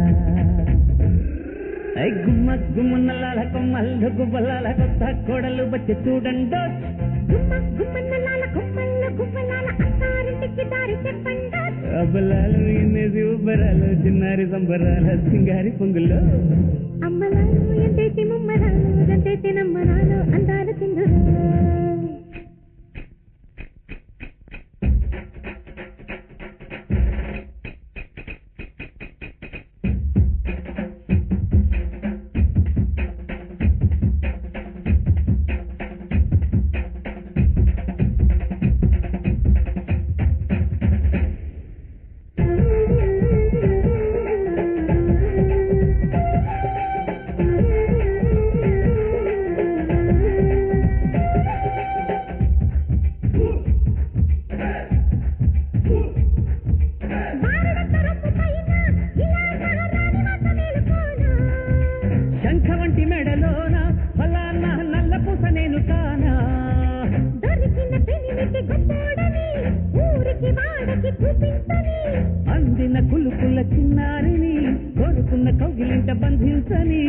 ఐ గుమ్మ గుమ్మన్నలాల కొమ్మల్లు గుబ్బలాల కొత్త కోడలు వచ్చి చూడండో గుమ్మ గుమ్మన్నలాల కొమ్మల్లో గువ్వలాల అత్తారింటికి దారి చెప్పండా అబ్బలాలు ఎన్నేసి ఉబ్బరాలు చిన్నారి సంబరాల సింగారి పొంగులు అమ్మలాలు ఎంతేసి ముమ్మరాలు ఎంతేసి నమ్మరాలు అందాల సింధులు శంఖ వంటి మెడలోన ఫలానా నల్ల పూస నేను కానా దొరికిన పెనిమిటి గొప్పోడని ఊరికి వాడకి చూపించని అందిన కులుకుల చిన్నారిని కోరుకున్న కౌగిలింట బంధించని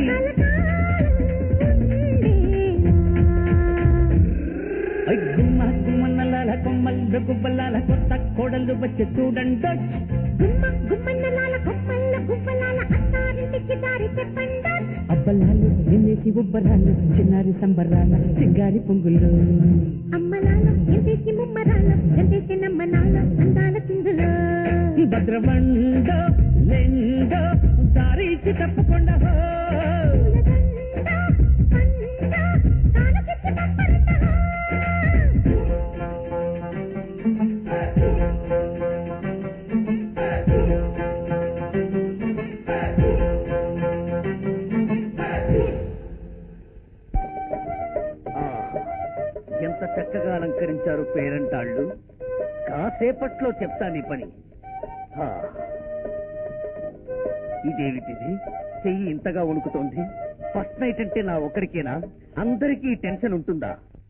ఐ గుమ్మ గుమ్మన్నలాల కొమ్మల్లు గుబ్బలాల కొత్త కోడలు వచ్చి చూడండి గుమ్మ గుమ్మన్నలాల కొమ్మల్ల గువ్వలాల అత్తారింటికి దారి చెప్పండా అబ్బలాలు ఎన్నేసి ఉబ్బరాలు చిన్నారి సంబరాల సింగారి పొంగులు అమ్మలాలు ఎంతేసి ముమ్మరాలు ఎంతేసి నమ్మనాలు అందాల సింధులు భద్రమండో లెండో దారిచి తప్పకుండా హో ఎంత చక్కగా అలంకరించారు పేరంటాళ్ళు కాసేపట్లో చెప్తాను ఈ పని హా. ఇదేమిటిది చెయ్యి ఇంతగా వణుకుతోంది ఫస్ట్ నైట్ అంటే నా ఒక్కరికేనా అందరికీ ఈ టెన్షన్ ఉంటుందా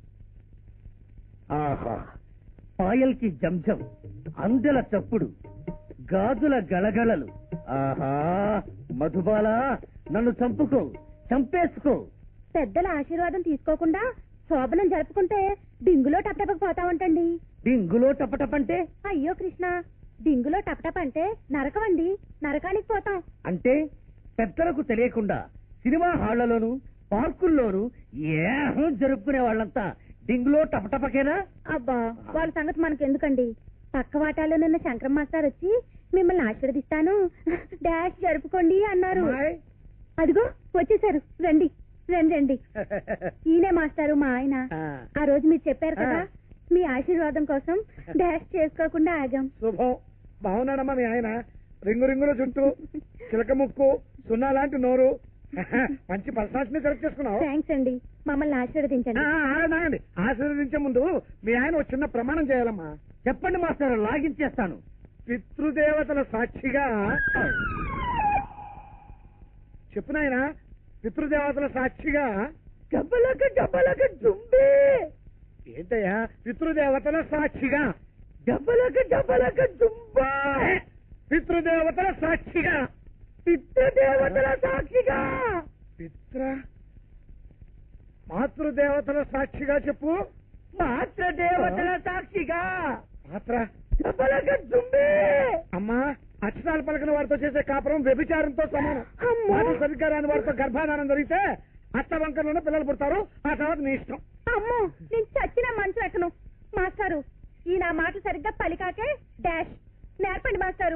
ఆహా పాయల్కి జంజం అందెల చప్పుడు గాజుల గళగళలు ఆహా మధుబాల నన్ను చంపుకో చంపేసుకో పెద్దల ఆశీర్వాదం తీసుకోకుండా శోభనం జరుపుకుంటే డింగులో టపటపకు పోతామంటండి డింగులో టపటపంటే అయ్యో కృష్ణ డింగులో టపటప అంటే నరకమండి నరకానికి పోతాం అంటే పెద్దలకు తెలియకుండా సినిమా హాళ్లలోను పార్కుల్లోనూ ఏహం జరుపుకునే వాళ్ళంతా డింగులో టపటపకేనా అబ్బా వాళ్ళ సంగతి మనకి ఎందుకండి పక్క వాటాలో నిన్న శంకరం మాస్టర్ వచ్చి మిమ్మల్ని ఆశీర్వదిస్తాను డాష్ జరుపుకోండి అన్నారు అదిగో వచ్చేసారు రండి రండి రండి ఈయనే మాస్టారు మా ఆయన ఆ రోజు మీరు చెప్పారు కదా మీ ఆశీర్వాదం కోసం డాష్ చేసుకోకుండా ఆగాం శుభం బాగున్నాడమ్మా మీ ఆయన రింగు రింగుల చుట్టూ చిలక ముక్కు సున్నా లాంటి నోరు మంచి పర్సనాలిటీని సెలెక్ట్ చేసుకున్నావు థ్యాంక్స్ అండి మమ్మల్ని ఆశీర్వదించండి ఆ, ఆగండి, ఆగండి ఆశీర్వదించే ముందు మీ ఆయన ఒక చిన్న ప్రమాణం చేయాలమ్మా చెప్పండి మాస్టర్ లాగించేస్తాను పితృదేవతల సాక్షిగా చెప్పు నాయన పితృదేవతల సాక్షిగా డబ్బలక డబ్బలక దుంబే ఏంటయ్యా పితృదేవతల సాక్షిగా డబ్బలక డబ్బలక దుంబా పితృదేవతల సాక్షిగా పితృదేవతల సాక్షిగా పిత్ర మాతృదేవతల సాక్షిగా చెప్పు మాతృదేవతల సాక్షిగా మాత్ర డబ్బలక దుంబే అమ్మా అక్షరాలు పలకని వారితో చేసే కాపురం వ్యభిచారంతో సమానం మాటలు సరిగ్గా రాని వారితో గర్భాధానం జరిగితే అత్త వంకరలోనే పిల్లలు పుడతారు ఆ తర్వాత నీ ఇష్టం అమ్మో నేను చచ్చిన మనసు ఎక్కను మాస్టారు ఈ నా మాటలు సరిగ్గా పలికాకే డాష్ నేర్పండి మాస్టారు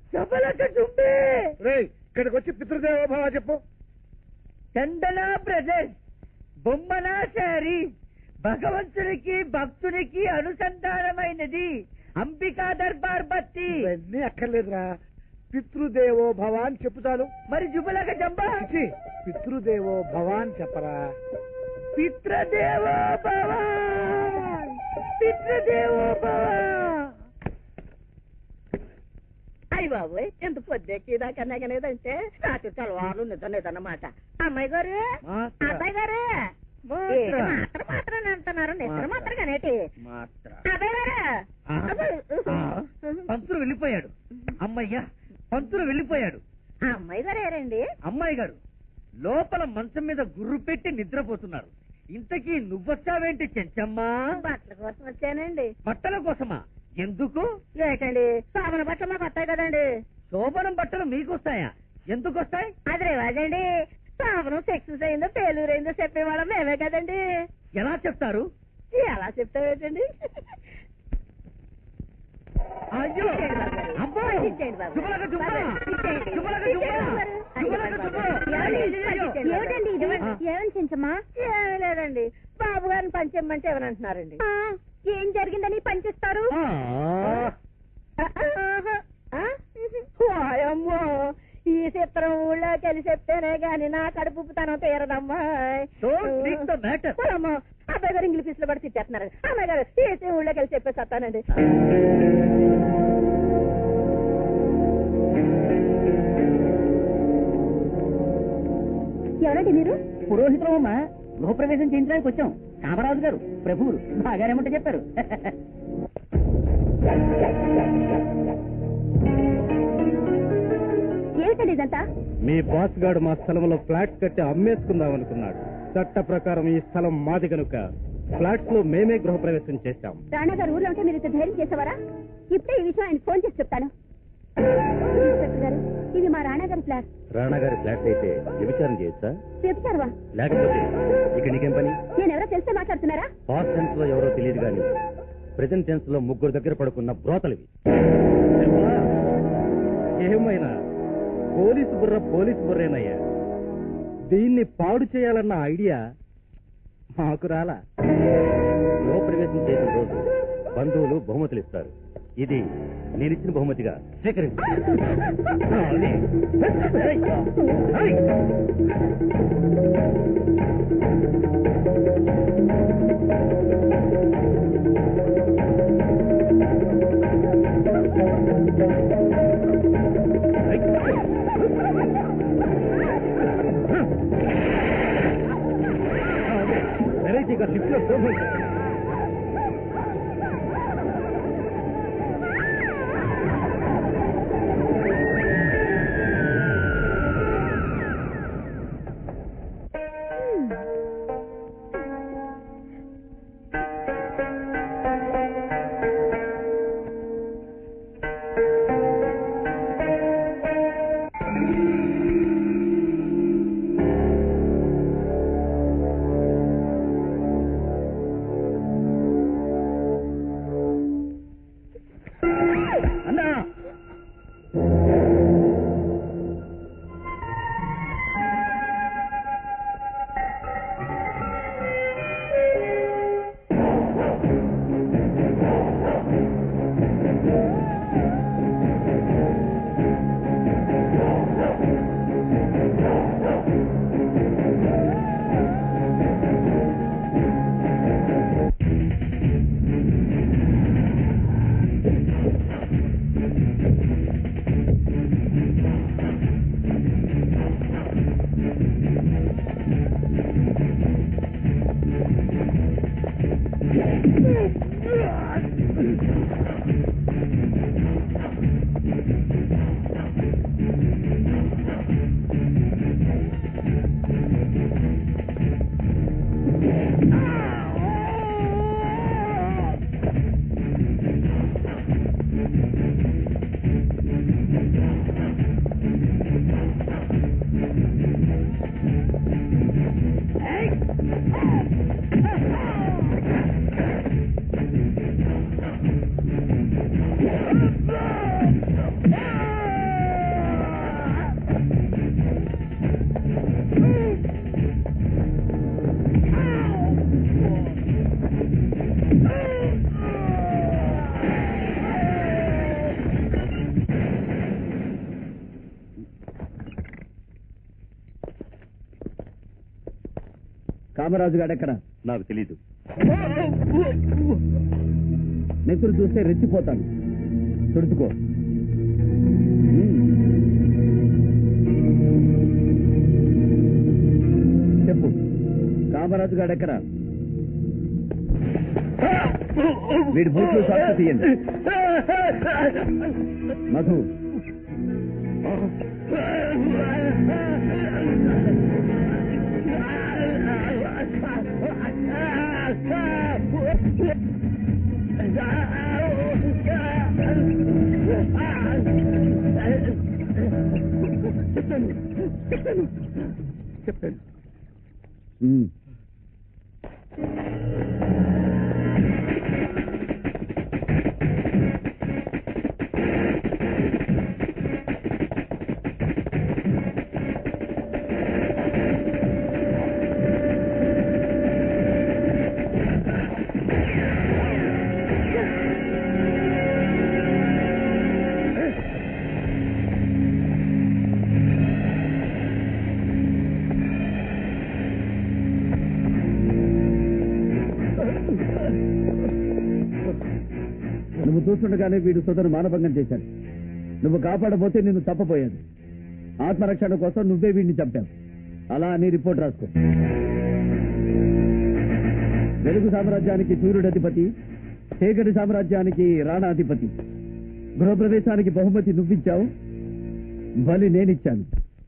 రేయ్ ఇక్కడికి వచ్చి పితృదేవోభవ చెప్పు చందన బ్రదర్స్ బొమ్మన శారీ భగవంతునికి భక్తునికి అనుసంధానమైనది అంబికా దర్బార్ బత్తి ఇవన్నీ అక్కర్లేదురా పితృదేవో భవ అని చెప్పు చాలు మరి జుబులక జంబా చిచి, పితృదేవో భవ అని చెప్పరా పితృదేవో భవ పితృదేవో భవ అయ్య బాబు ఎంత పొద్దెక్కి దాకా నెగనేదంటే రాత్రి తెల్లవారు నిద్ర నిద్రన్నమాట అమ్మాయి గారు అబ్బాయి గారు ఏంటి మాత్రం మాత్రం అంటున్నారు నిద్ర మాత్రం కనేటి అబ్బాయి గారు అబ్బాయి. పంతులు వెళ్ళిపోయాడు అమ్మయ్యా పంతులు వెళ్ళిపోయాడు ఆ అమ్మాయి గారు ఏరండి అమ్మాయి గారు లోపల మంచం మీద గుర్రు పెట్టి నిద్రపోతున్నారు ఇంతకీ నువ్వొచ్చావేంటి చెంచమ్మా బట్టల కోసం వచ్చానండి బట్టల కోసమా ఎందుకు ఏంటండి సామన బట్టలు మాకు వస్తాయి కదండి శోభనం బట్టలు మీకొస్తాయా ఎందుకు వస్తాయి అది రివాజండి సామనం సక్సెస్ అయిందో ఫెయిల్యూర్ అయిందో చెప్పేవాళ్ళం మేమే కదండి ఎలా చెప్తారు ఎలా చెప్తావేటండి అయ్యో అబ్బో ఇచ్చేయండి బాబు. జుబలక జుబ్బా. ఇచ్చేయండి. జుబలక ఇచ్చేయండి జుబ్బా. బాబు. జుబలక జుబ్బా. ఏమిటండి ఏమిటండి ఇది ఏమని చెంచమ్మా ఏమీ లేదండి బాబు గారిని పంచేయమంటే ఏమనంటున్నారండి ఆ, ఏం జరిగిందని పనిచేస్తారు వాయమ్మో ఈ చిత్రం ఊళ్ళోకి వెళ్ళి చెప్తేనే గాని నా కడుపు తనం తీరదమ్మా Don't speak the matter. అమ్మో, అబ్బాయి గారు ఇంగ్లీష్ లో కూడా తిట్టేస్తున్నారు అమ్మాయి గారు తీసి ఊళ్ళోకి వెళ్ళి చెప్పేసి వస్తానండి ఎవరండి మీరు పురోహితులమ్మా గృహప్రవేశం చేయించడానికి వచ్చాం కామరాజు గారు ప్రభువులు బాగానేమంటే చెప్పారు ఏమిటండి ఇదంతా మీ బాస్ గాడు మా స్థలంలో ఫ్లాట్స్ కట్టి అమ్మేసుకుందాం అనుకున్నాడు చట్ట ప్రకారం ఈ స్థలం మాది కనుక ఫ్లాట్స్ లో మేమే గృహప్రవేశం చేశాం రాణా గారు ఊర్లో ఉంటే మీరు ఇంత ధైర్యం చేసేవారా ఇప్పుడే ఈ విషయం ఆయన ఫోన్ చేసి చెప్తాను ఇన్స్పెక్టర్ గారు ఇది మా రాణా గారి ఫ్లాట్ రాణా గారి ఫ్లాట్ అయితే వ్యభిచారం చేయొచ్చా చెప్తారువా లేకపోతే ఇక నీకేం పని నేను ఎవరో తెలిస్తే మాట్లాడుతున్నారా పాస్ట్ టెన్స్ లో ఎవరో తెలియదు కానీ ప్రెసెంట్ టెన్స్ లో ముగ్గురు దగ్గర పడుకున్న బ్రోతలివి ఏమైనా పోలీసు బుర్ర పోలీసు బుర్రేనయ్యా దీన్ని పాడు చేయాలన్న ఐడియా మాకు రాలా గృహప్రవేశం చేసిన రోజు బంధువులు బహుమతులు ఇస్తారు ఇది నేనిచ్చిన బహుమతిగా స్వీకరించు అది. వెరైటీగా లిఫ్ట్ లో శోభ కామరాజు గాడెక్కడ నాకు తెలీదు నెత్తురు చూస్తే రెచ్చిపోతాను తుడుచుకో చెప్పు కామరాజు గాడెక్కడ వీడి బూట్లు సాక్షి తీయండి మధు చెప్పాను ఉమ్. నువ్వు చూస్తుండగానే వీడు సోదరు మానభంగం చేశాడు నువ్వు కాపాడబోతే నిన్ను తప్పపోయాడు ఆత్మరక్షణ కోసం నువ్వే వీడిని చంపావు అలా నీ రిపోర్ట్ రాసుకో వెలుగు సామ్రాజ్యానికి సూర్యుడధిపతి చీకటి సామ్రాజ్యానికి రాణాధిపతి గృహప్రవేశానికి బహుమతి నువ్విచ్చావు బలి నేనిచ్చాను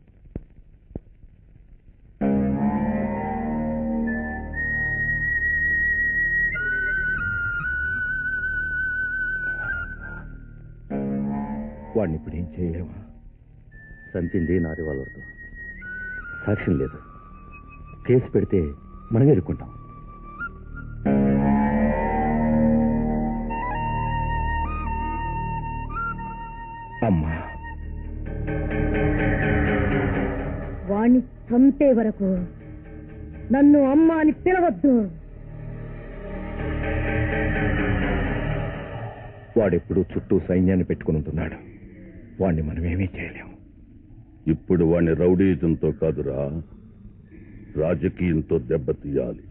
వాడిని ఇప్పుడు ఏం చేయలేమా చంపింది నాది వాళ్ళతో సాక్ష్యం లేదు కేసు పెడితే మనం ఎదుర్కొంటాం అమ్మా వాణ్ణి చంపే వరకు నన్ను అమ్మ అని పిలవద్దు వాడెప్పుడు చుట్టూ సైన్యాన్ని పెట్టుకుని ఉంటున్నాడు వాడిని మనం ఏమీ చేయలేం ఇప్పుడు వాణ్ణి రౌడీజంతో కాదురా రాజకీయంతో దెబ్బతీయాలి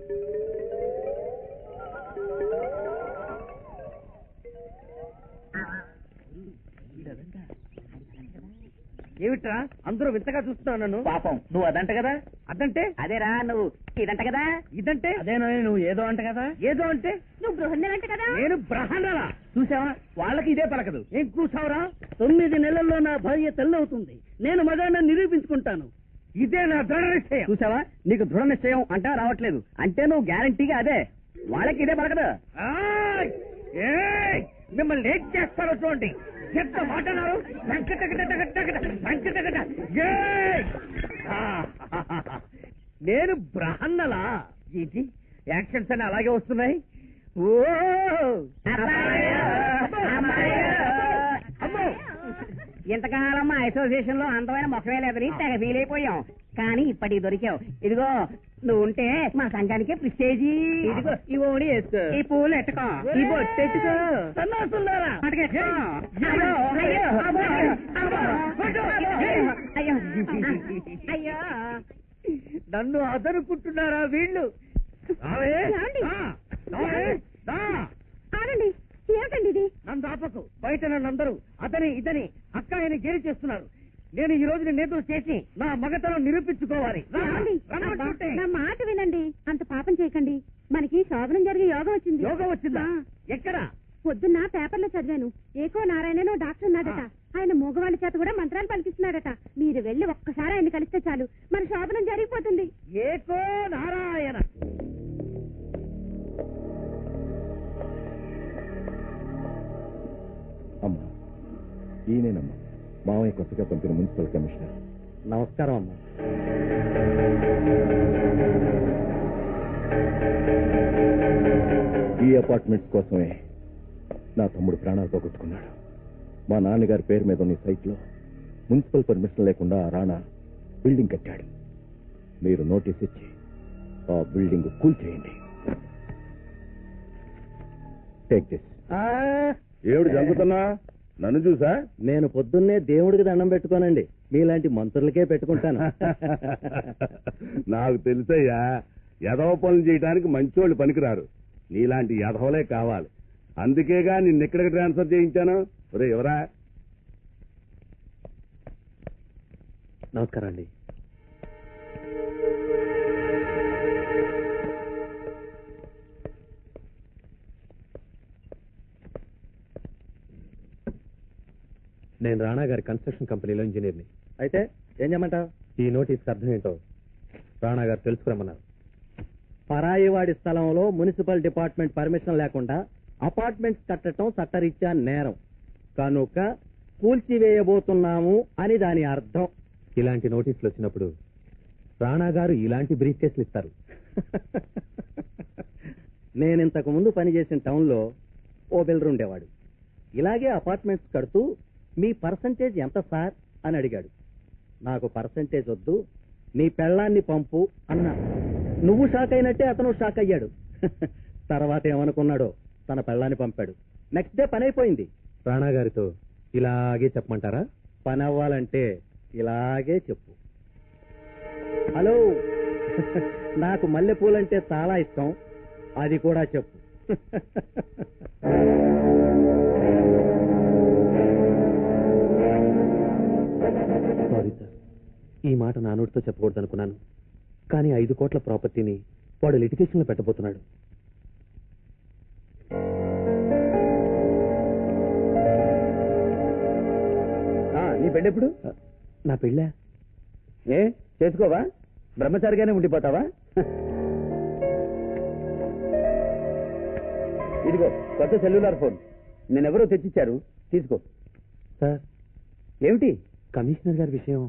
ఏమిట్రా అందరూ వింతగా చూస్తున్నావు నన్ను పాపం నువ్వు అదంట కదా అదంటే అదేరా నువ్వు ఇదంట కదా ఇదంటే అదేనా నువ్వు ఏదో అంట కదా ఏదో అంటే నువ్వు బృహన్నలంట కదా నేను బ్రహ్మణరా చూసావా వాళ్ళకి ఇదే పలకదు ఏం కూసావురా తొమ్మిది నెలల్లో నా భార్య తెల్లవుతుంది నేను మగాడిని నిరూపించుకుంటాను ఇదే నా దృఢ నిశ్చయం చూసావా నీకు దృఢ నిశ్చయం అంటా రావట్లేదు అంటే నువ్వు గ్యారంటీగా అదే వాళ్ళకి ఇదే పలకదు మిమ్మల్ని ఏం చేస్తారో చూడండి ఎంత మాట్లాడారు నేను బ్రహన్నలా ఏంటి యాక్షన్స్ అని అలాగే వస్తున్నాయి ఓ అమ్మో ఇంతకాలం మా అసోసియేషన్ లో అందమైన ముఖమే లేదని తెగ ఫీల్ అయిపోయాం కానీ ఇప్పటికి దొరికావు ఇదిగో నువ్వు ఉంటే మా సంఘానికే ప్రిస్టేజీ ఇదిగో ఈ ఓడి వేసుకో ఈ పూలు ఎట్టుకో ఈ బొట్టు ఎట్టుకో సన్నాసులారా అటుకెట్టుకో. అబ్బో, అయ్యో, అబ్బో, అబ్బో, అయ్యో, అయ్యో నన్ను అదనుకుంటున్నారా వీళ్ళు రావే? ఏమండి? రా, రావే? రా. ఆగండి ఏమిటండి ఇది నన్ను ఆపకు బయట నన్నందరూ అతని ఇతని అక్కాయని గేలి చేస్తున్నారు నేను ఈ రోజు నేతలు చేసి నా మగతనం నిరూపించుకోవాలి రా, ఏమండి? రమ్మంటుంటే. నా మాట వినండి అంత పాపం చేయకండి మనకి శోభనం జరిగే యోగం వచ్చింది యోగం వచ్చిందా ఆ. ఎక్కడ పొద్దున్న పేపర్లో చదివాను ఏకో నారాయణనో డాక్టర్ ఉన్నాడట ఆయన మూగవాళ్ళ చేత కూడా మంత్రాలు పలికిస్తున్నాడట మీరు వెళ్ళి ఒక్కసారి ఆయన కలిస్తే చాలు మన శోభనం జరిగిపోతుంది ఏకో నారాయణ అమ్మా ఈయనేనమ్మా మామయ్య కొత్తగా పంపిన మున్సిపల్ కమిషనర్ నమస్కారం అమ్మా ఈ అపార్ట్మెంట్స్ కోసమే నా తమ్ముడు ప్రాణాలు పోగొట్టుకున్నాడు మా నాన్నగారి పేరు మీద ఉన్న ఈ సైట్లో మున్సిపల్ పర్మిషన్ లేకుండా ఆ రాణా బిల్డింగ్ కట్టాడు మీరు నోటీస్ ఇచ్చి ఆ బిల్డింగ్ కూల్ చేయండి టేక్ దిస్ ఏమిటి చంపుతున్నా నన్ను చూసా నేను పొద్దున్నే దేవుడికి దండం పెట్టుకోనండి మీలాంటి మంత్రులకే పెట్టుకుంటాను నాకు తెలుసయ్యా ఎదవ పనులు చేయడానికి మంచోళ్ళు పనికిరారు నీలాంటి ఎదవలే కావాలి అందుకేగా నిన్ను ఎక్కడికి ట్రాన్స్ఫర్ చేయించాను ఒరే ఎవరా నమస్కారం అండి నేను రాణా గారి కన్స్ట్రక్షన్ కంపెనీలో ఇంజనీర్ని అయితే ఏం చేయమంటావు ఈ నోటీస్కి అర్థం ఏంటో రాణా గారు తెలుసుకురమ్మన్నారు పరాయి వాడి స్థలంలో మున్సిపల్ డిపార్ట్మెంట్ పర్మిషన్ లేకుండా అపార్ట్మెంట్స్ కట్టడం చట్టరీత్యా నేరం కనుక కూల్చివేయబోతున్నాము అని దాని అర్థం ఇలాంటి నోటీసులు వచ్చినప్పుడు రాణా గారు ఇలాంటి బ్రీఫ్ కేసులు ఇస్తారు నేను ఇంతకు ముందు పనిచేసిన టౌన్లో ఓ బిల్డర్ ఉండేవాడు ఇలాగే అపార్ట్మెంట్స్ కడుతూ మీ పర్సంటేజ్ ఎంత సార్ అని అడిగాడు నాకు పర్సంటేజ్ వద్దు నీ పెళ్ళాన్ని పంపు అన్నా నువ్వు షాక్ అయినట్టే అతను షాక్ అయ్యాడు తర్వాత ఏమనుకున్నాడో తన పెళ్ళాన్ని పంపాడు నెక్స్ట్ డే పని అయిపోయింది రాణా గారితో ఇలాగే చెప్పమంటారా పని అవ్వాలంటే ఇలాగే చెప్పు హలో నాకు మల్లెపూలంటే చాలా ఇష్టం అది కూడా చెప్పు సారీ సార్ ఈ మాట నా నోటితో చెప్పకూడదు అనుకున్నాను కానీ ఐదు కోట్ల ప్రాపర్టీని వాడు లిటిగేషన్ లో పెట్టబోతున్నాడు ఆ, నీ పెళ్ళెప్పుడు నా పెళ్ళా ఏ చేసుకోవా బ్రహ్మచారిగానే ఉండిపోతావా ఇదిగో కొత్త సెల్యులార్ ఫోన్ నేనెవరో తెచ్చిచ్చారు తీసుకో సార్ ఏమిటి కమిషనర్ గారి విషయం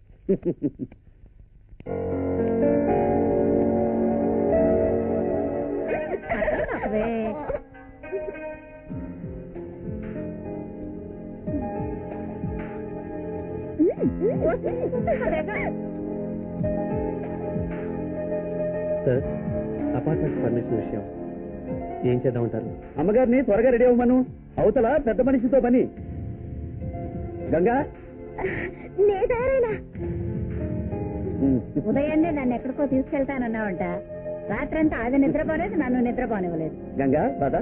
సార్ అపార్ట్మెంట్ పర్మిషన్ విషయం ఏం చేద్దామంటారు అమ్మగారిని త్వరగా రెడీ అవ్వమను అవతల పెద్ద మనిషితో పని గంగా లేదారేనా ఉదయాన్నే నన్ను ఎక్కడికో తీసుకెళ్తానన్నావంట రాత్రంతా అది నిద్రపోలేదు నన్ను నిద్రపోనివ్వలేదు గంగా పద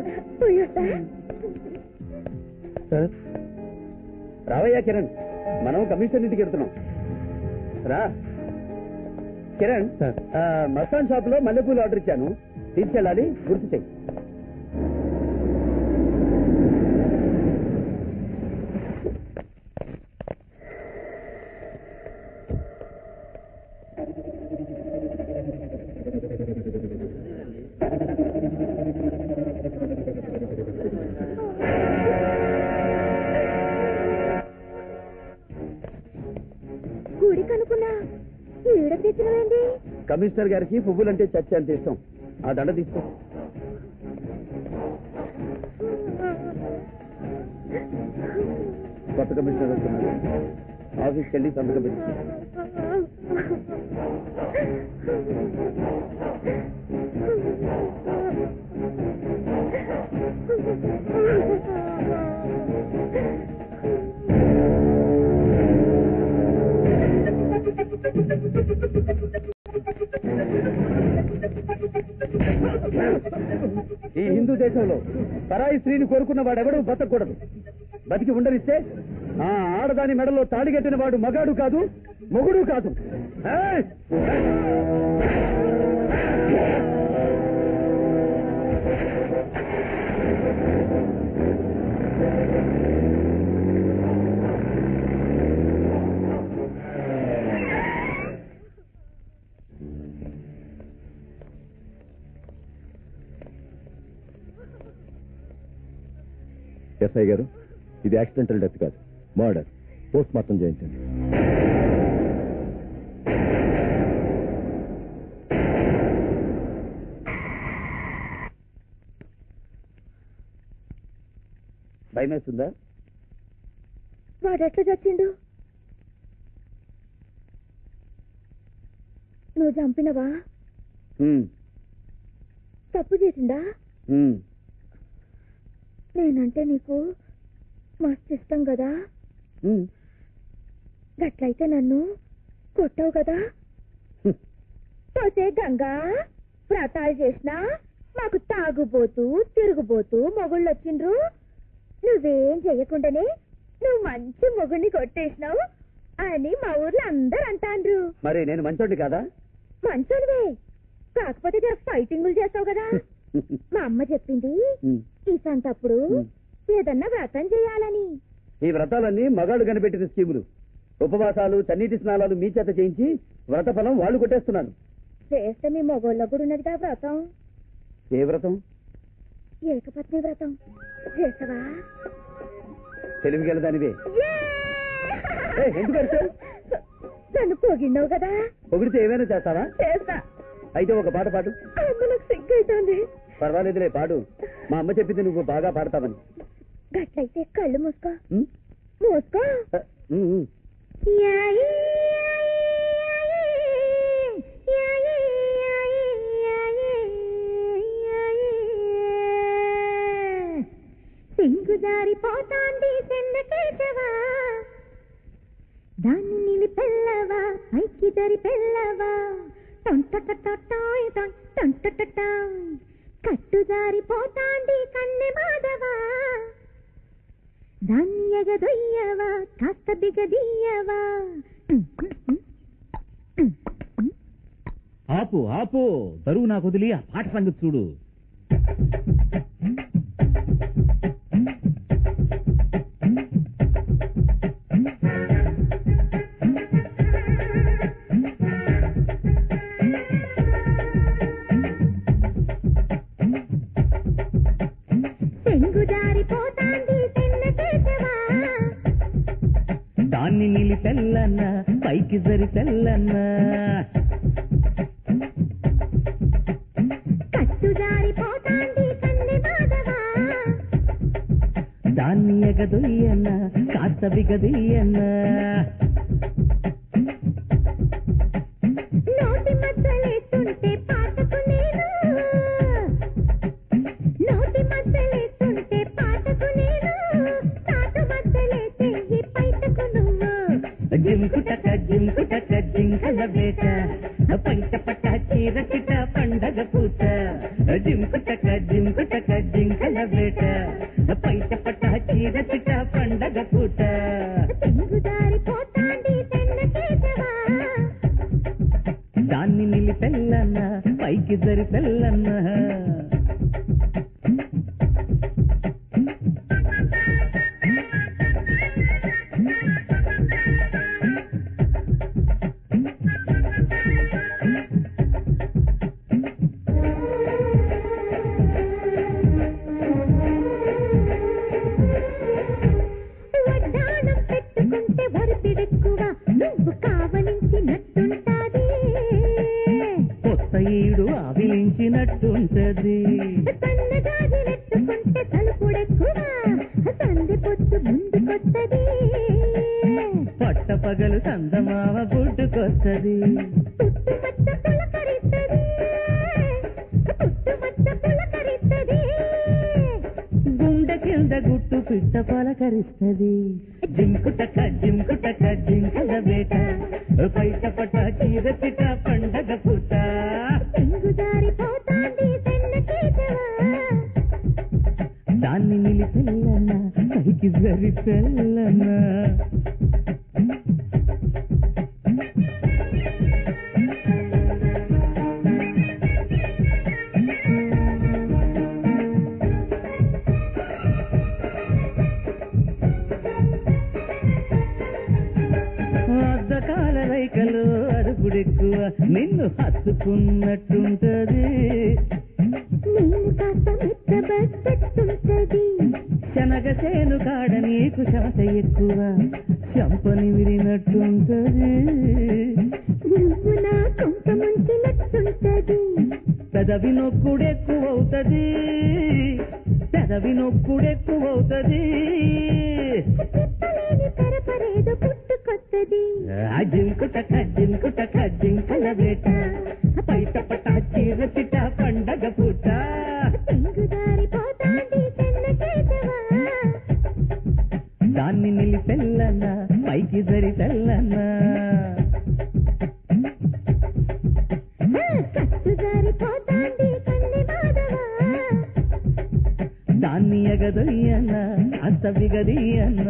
సార్ రావయ్యా కిరణ్ మనం కమిషనర్ ఇంటికి వెళ్తున్నాం రా కిరణ్ ఆ, మస్తాన్ షాప్ లో మల్లెపూలు ఆర్డర్ ఇచ్చాను తీసుకెళ్ళాలి గుర్తు చెయ్యి గుడి కనుకున్నా ఈడ తెచ్చినవేంటి కమిషనర్ గారికి పువ్వులంటే చచ్చి అంత ఇష్టం ఆ దండ తీసుకో కొత్త కమిషనర్ వస్తున్నారు ఆఫీస్కి వెళ్ళి సంతకం పెట్టి ఈ హిందూ దేశంలో పరాయి స్త్రీని కోరుకున్న వాడెవడూ బతకూడదు బతికి ఉండనిస్తే ఆ ఆడదాని మెడలో తాడిగట్టిన వాడు మగాడు కాదు మొగుడు కాదు ఏయ్! ఎస్ఐ గారు ఇది యాక్సిడెంటల్ డెత్ కాదు మర్డర్ పోస్ట్ మార్టం చేయించండి భయం వేస్తుందా వాడు ఎట్లా చచ్చిండు నువ్వు చంపినవా ఉమ్, తప్పు చేసిందా ఉమ్. నేనంటే నీకు మస్తు ఇష్టం కదా ఉమ్. గట్లయితే నన్ను కొట్టవు కదా పోతే గంగా వ్రతాలు చేసినా మాకు తాగుబోతూ తిరుగుబోతూ మొగుళ్ళు వచ్చిండ్రు నువ్వేం చెయ్యకుండానే నువ్వు మంచి మొగుడిని కొట్టేసినావు అని మా ఊర్లో అందరు అంటాండ్రు మరి నేను మంచోడిని కాదా మంచోనివే కాకపోతే జర ఫైటింగులు చేస్తావు కదా మా అమ్మ చెప్పింది ఉమ్. ఈ సంతప్పుడు ఏదన్నా వ్రతం చేయాలని ఈ వ్రతాలన్నీ మగాళ్ళు కనిపెట్టిన స్కీములు ఉపవాసాలు చన్నీటి స్నానాలు మీ చేత చేయించి వ్రత ఫలం వాళ్ళు కొట్టేస్తున్నారు చేస్తే మీ మొగోళ్ళ కూడా ఉన్నదిగా వ్రతం ఏ వ్రతం ఏకపత్ని వ్రతం చేస్తావా తెలివి గలదానివే ఏ, ఎందుకు అరిచావు? నన్ను పొగిడినావు కదా పొగిడితే ఏమైనా చేస్తావా చేస్తా అయితే ఒక పాట పాడు అమ్మలకు సిగ్గైతుంది పర్వాలేదులే పాడు మా అమ్మ చెప్పింది నువ్వు బాగా పాడతావని గట్లయితే కళ్ళు మూసుకో ఉమ్? మూసుకో ఉమ్, ఉమ్. యాయి, యాయి, యాయి, యాయి, యాయి. సింగు జారిపోతాంది సెన్నకేశవా దాన్ని నిలిపెల్లవా పైకి దరి పెళ్ళవా టొంటటటాయ్ టొం టొంటటటాయ్ కట్టు జారిపోతాంది కన్నె మాధవా దాన్ని ఎగదొయ్యవా కాస్త బిగదీయవా ఆపు ఆపు బరువు నాకు వదిలి ఆ పాట సంగతి చూడు సింగు జారిపోతాంది సెన్నకేశవా దాన్ని నిలిపెల్లన్న పైకి జరి తెల్లన్న కట్టు జారిపోతాంది కన్నె మాధవా దాన్ని ఎగదొయ్యన్న కాస్త బిగదీయన్న నోటి మధ్యలేస్తుంటే పాటకు నేను నోటి మధ్యలేస్తుంటే పాటకు నేను తాటు మధ్యలేస్తే ఈ పైటకు నువ్వు జింకుటక జింకుటక జింకల వేట పంట పట్ట చీర చిట పండగ పూట జింకుటక జింకుటక జింకల వేట పంట పట్ట చీర చిట పండగ పూట సింగు జారిపోతాంది సెన్నకేశవా దాన్ని నిలిపెల్లన్న పైకి జరి తెల్లన్న వడ్డాణం పెట్టుకుంటే వరిపిడెక్కువ నువ్వు కావలించినట్టుంటాది కొత్త ఈడు ఆవిలించినట్టుంటది సన్నగాజులెట్టుకుంటే తలుపుడెక్కువ సంది పొత్తు ముందుకొత్తది పట్ట పగలు సందమావ బుడ్డుకొస్తది పుట్టుమచ్చ పులకరిస్తది పుట్టుమచ్చ పులకరిస్తది గుండె కింద గుట్టు పిట్ట పలకరిస్తది జింకుటక జింకుటక జింకల వేట బయట పట చీర చిట పండగ పూట సింగు జారిపోతాంది సెన్నకేశవా దాన్ని నిలిపెల్లన్న పైకి జరి తెల్లన్న అద్దకాల రైకలు అడుగుడెక్కువ నిన్ను హత్తుకున్నట్టుంటది నేను కాస్త మెత్తబట్టట్టుంటది శనగ చేను కాడ నీకు శ్వాస ఎక్కువ చంపని విరినట్టుంటది నువ్వు నా కొంప ముంచినట్టుంటది పెదవి నొక్కుడెక్కువవుతది పెదవి నొక్కుడెక్కువవుతది చెప్పలేని పరపరేదో పుట్టుకొత్తది ఆ జింకుటక జింకుటక జింకల వేట పైట పట చీర చిట పండగ పూట సింగు జారిపోతాంది సెన్నకేశవా దాన్ని నిలిపెల్లన్న పైకి జరి తెల్లన్న కట్టు జారిపోతాంది ನೀಯಗದೊಯ್ಯನ ಅಂತ ಬಿಗದಿಯನ್ನ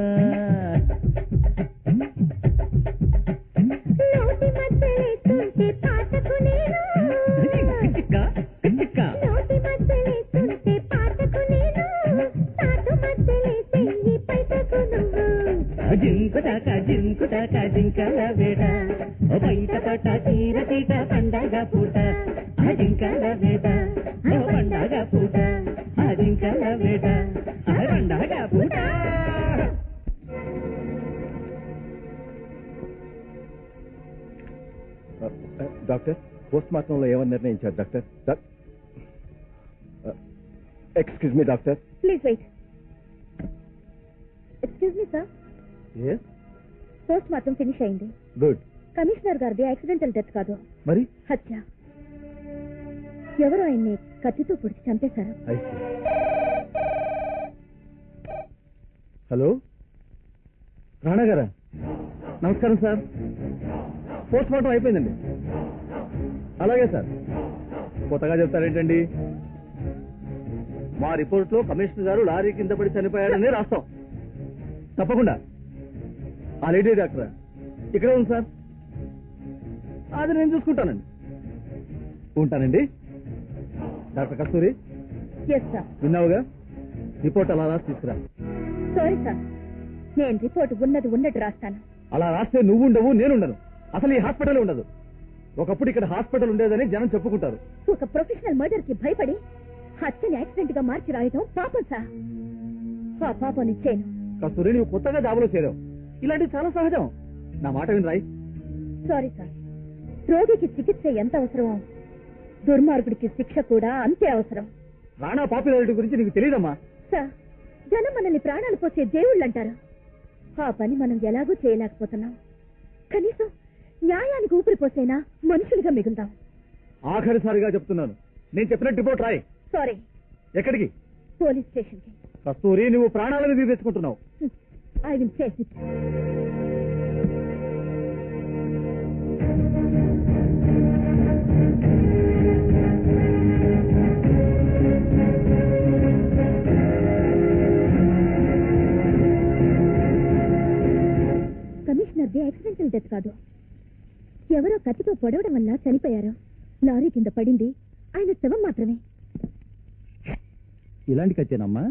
నోటి మధ్యలేస్తుంటే పాటకు నేను చిక్క చిక్క నోటి మధ్యలేస్తుంటే పాటకు నేను తాటు మధ్యలేస్తే ఈ పైటకు నువ్వు జింకుటాక జింకుటాక జింకల వేట ఓ బయట పట తీర తీట పండగ పూట ఆ జింకల వేట ఓ పండగ పూట ఆ జింకల వేట ఆ పండగ పూట డాక్టర్ పోస్ట్ మార్టంలో ఏమని నిర్ణయించారు doctor excuse me doctor please wait excuse me sir post mortem finish అయింది గుడ్ కమిషనర్ గారిది యాక్సిడెంటల్ డెత్ కాదు మరి హత్య ఎవరు ఆయన్ని కత్తితో పొడిచి చంపేశారు హలో రాణా గారా నమస్కారం సార్ పోస్ట్ మార్టం అయిపోయిందండి అలాగే సార్ కొత్తగా చెప్తారేంటండి మా రిపోర్ట్లో కమిషనర్ గారు లారీ కింద పడి చనిపోయాడని రాస్తాం తప్పకుండా ఆ లేడీ డాక్టర్ ఇక్కడే ఉంది సార్ అది నేను చూసుకుంటానండి ఉంటానండి డాక్టర్ కస్తూరి ఎస్ సార్ విన్నావుగా రిపోర్ట్ అలా రాసి తీసుకురా సారీ సార్ నేను రిపోర్ట్ ఉన్నది ఉన్నట్టు రాస్తాను అలా రాస్తే నువ్వు ఉండవు నేనుండను అసలు ఈ హాస్పిటల్ ఉండదు ఒకప్పుడు ఇక్కడ హాస్పిటల్ ఉండేదని జనం చెప్పుకుంటారు ఒక ప్రొఫెషనల్ మర్డర్ కి భయపడి హత్యని యాక్సిడెంట్ గా మార్చి రాయటం పాపం సార్ ఆ పాపం ఇచ్చేను కస్తూరి నువ్వు కొత్తగా జాబులో చేరావు ఇలాంటివి చాలా సహజం నా మాట విని రాయి సారీ సార్ రోగికి చికిత్స ఎంత అవసరమో దుర్మార్గుడికి శిక్ష కూడా అంతే అవసరం రాణా పాపులారిటీ గురించి నీకు తెలియదమ్మా సార్ జనం మనల్ని ప్రాణాలు పోసే దేవుళ్ళు అంటారు ఆ పని మనం ఎలాగూ చేయలేకపోతున్నాం కనీసం న్యాయానికి ఊపిరి పోసేనా మనుషులుగా మిగులుదాం ఆఖరిసారిగా చెప్తున్నాను నేను చెప్పినట్టు రిపోర్ట్ రాయి సారీ ఎక్కడికి పోలీస్ స్టేషన్ కి కస్తూరి నువ్వు ప్రాణాలను మీద తెచ్చుకుంటున్నావు I will face it commissioner the accidental death కాదు ఎవరో కత్తితో పొడవడం వల్ల చనిపోయారు లారీ కింద పడింది ఆయన శవం మాత్రమే ఇలాంటి కచ్చేనమ్మా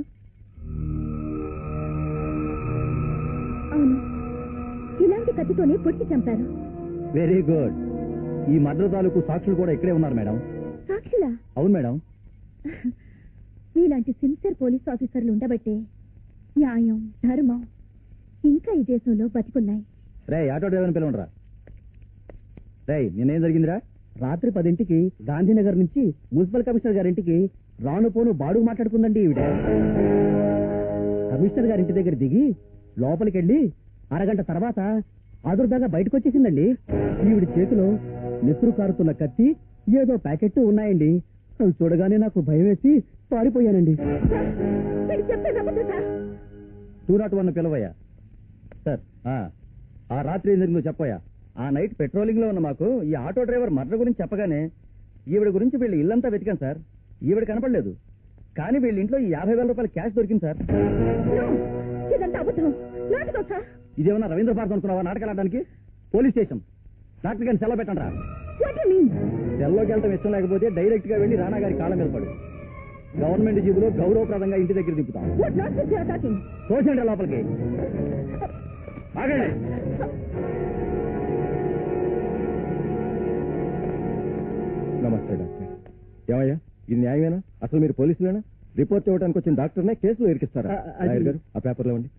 అవును ఇలాంటి కత్తితోనే పొడిచి చంపారు వెరీ గుడ్ ఈ మర్డర్ తాలూకు సాక్షులు కూడా ఇక్కడే ఉన్నారు మేడం సాక్షులా అవును మేడం మీలాంటి సిన్సియర్ పోలీస్ ఆఫీసర్లు ఉండబట్టే న్యాయం ధర్మం ఇంకా ఈ దేశంలో బతికున్నాయి రే ఆటో డ్రైవర్ని పిలవండిరా రే నిన్నేం జరిగిందిరా రాత్రి పదింటికి గాంధీనగర్ నుంచి మున్సిపల్ కమిషనర్ గారింటికి రాను పోను బాడుగు మాట్లాడుకుందండి ఈవిడ కమిషనర్ గారింటి దగ్గర దిగి లోపలికి వెళ్ళి అరగంట తర్వాత ఆదుర్దాగా బయటకు వచ్చేసిందండి ఈవిడ చేతిలో నెత్తురు కారుతున్న కత్తి ఏదో ప్యాకెట్ ఉన్నాయండి అవి చూడగానే నాకు భయం వేసి పారిపోయానండి వీడు చెప్పేది అబద్ధం సార్ టూ నాట్ వన్ పిలవయ్యా సార్ ఆ రాత్రి ఏం జరిగిందో చెప్పయ్యా ఆ నైట్ పెట్రోలింగ్ లో ఉన్న మాకు ఈ ఆటో డ్రైవర్ మర్డర్ గురించి చెప్పగానే ఈవిడ గురించి వీళ్ళ ఇల్లంతా వెతికాం సార్ ఈవిడ కనపడలేదు కానీ వీళ్ళ ఇంట్లో ఈ యాభై వేల రూపాయల క్యాష్ దొరికింది సార్ ఇదంతా అబద్ధం నాటకం సార్ ఇదేమన్నా రవీంద్ర భారత్ అనుకున్నావా నాటకాలు ఆడడానికి పోలీస్ స్టేషన్ డాక్టర్ గారిని సెలవు పెట్టండి రా వాట్ యు మీన్ సెలవుకి వెళ్ళటం ఇష్టం లేకపోతే డైరెక్ట్ గా వెళ్ళి రానా గారి కాళ్ళ మీద పడు గవర్నమెంట్ జీబులో గౌరవప్రదంగా ఇంటి దగ్గర దింపుతాం what not you are talking తోచండి లోపలికి ఆగండి నమస్తే డాక్టర్ ఏమయ్యా ఇది న్యాయమేనా అసలు మీరు పోలీసులేనా రిపోర్ట్ ఇవ్వడానికి వచ్చిన డాక్టర్నే కేసులో ఇరికిస్తారా ఆ, అది- లాయర్ గారు ఆ పేపర్లో ఇవ్వండి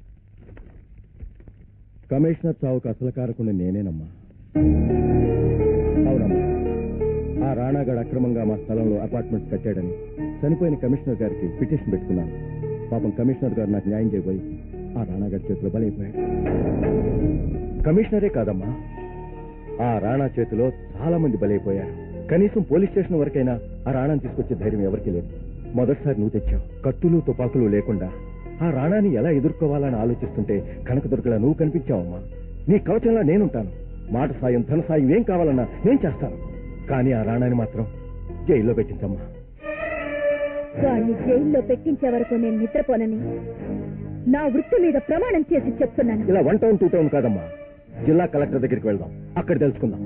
కమిషనర్ చావుకు అసలు కారకుండా నేనేనమ్మా అవునమ్మా ఆ రాణాగాడు అక్రమంగా మా స్థలంలో అపార్ట్మెంట్స్ కట్టాడని చనిపోయిన కమిషనర్ గారికి పిటిషన్ పెట్టుకున్నాను పాపం కమిషనర్ గారు నాకు న్యాయం చేయబోయి ఆ రాణాగాడి చేతిలో బలైపోయాడు కమిషనరే కాదమ్మా ఆ రాణా చేతిలో చాలా మంది బలైపోయారు కనీసం పోలీస్ స్టేషన్ వరకైనా ఆ రాణాని తీసుకొచ్చే ధైర్యం ఎవరికీ లేదు మొదటిసారి నువ్వు తెచ్చావు కత్తులు తుపాకులు లేకుండా ఆ రాణాని ఎలా ఎదుర్కోవాలని ఆలోచిస్తుంటే కనకదుర్గలా నువ్వు కనిపించావమ్మా నీ కవచంలా నేనుంటాను మాట సాయం ధన సాయం ఏం కావాలన్నా నేను చేస్తాను కానీ ఆ రాణాని మాత్రం జైల్లో పెట్టించమ్మా వాణ్ణి జైల్లో పెట్టించే వరకు నేను నిద్రపోనని నా వృత్తి మీద ప్రమాణం చేసి చెప్తున్నాను ఇలా వన్ టౌన్ టూ టౌన్ కాదమ్మా జిల్లా కలెక్టర్ దగ్గరికి వెళ్దాం అక్కడ తెలుసుకుందాం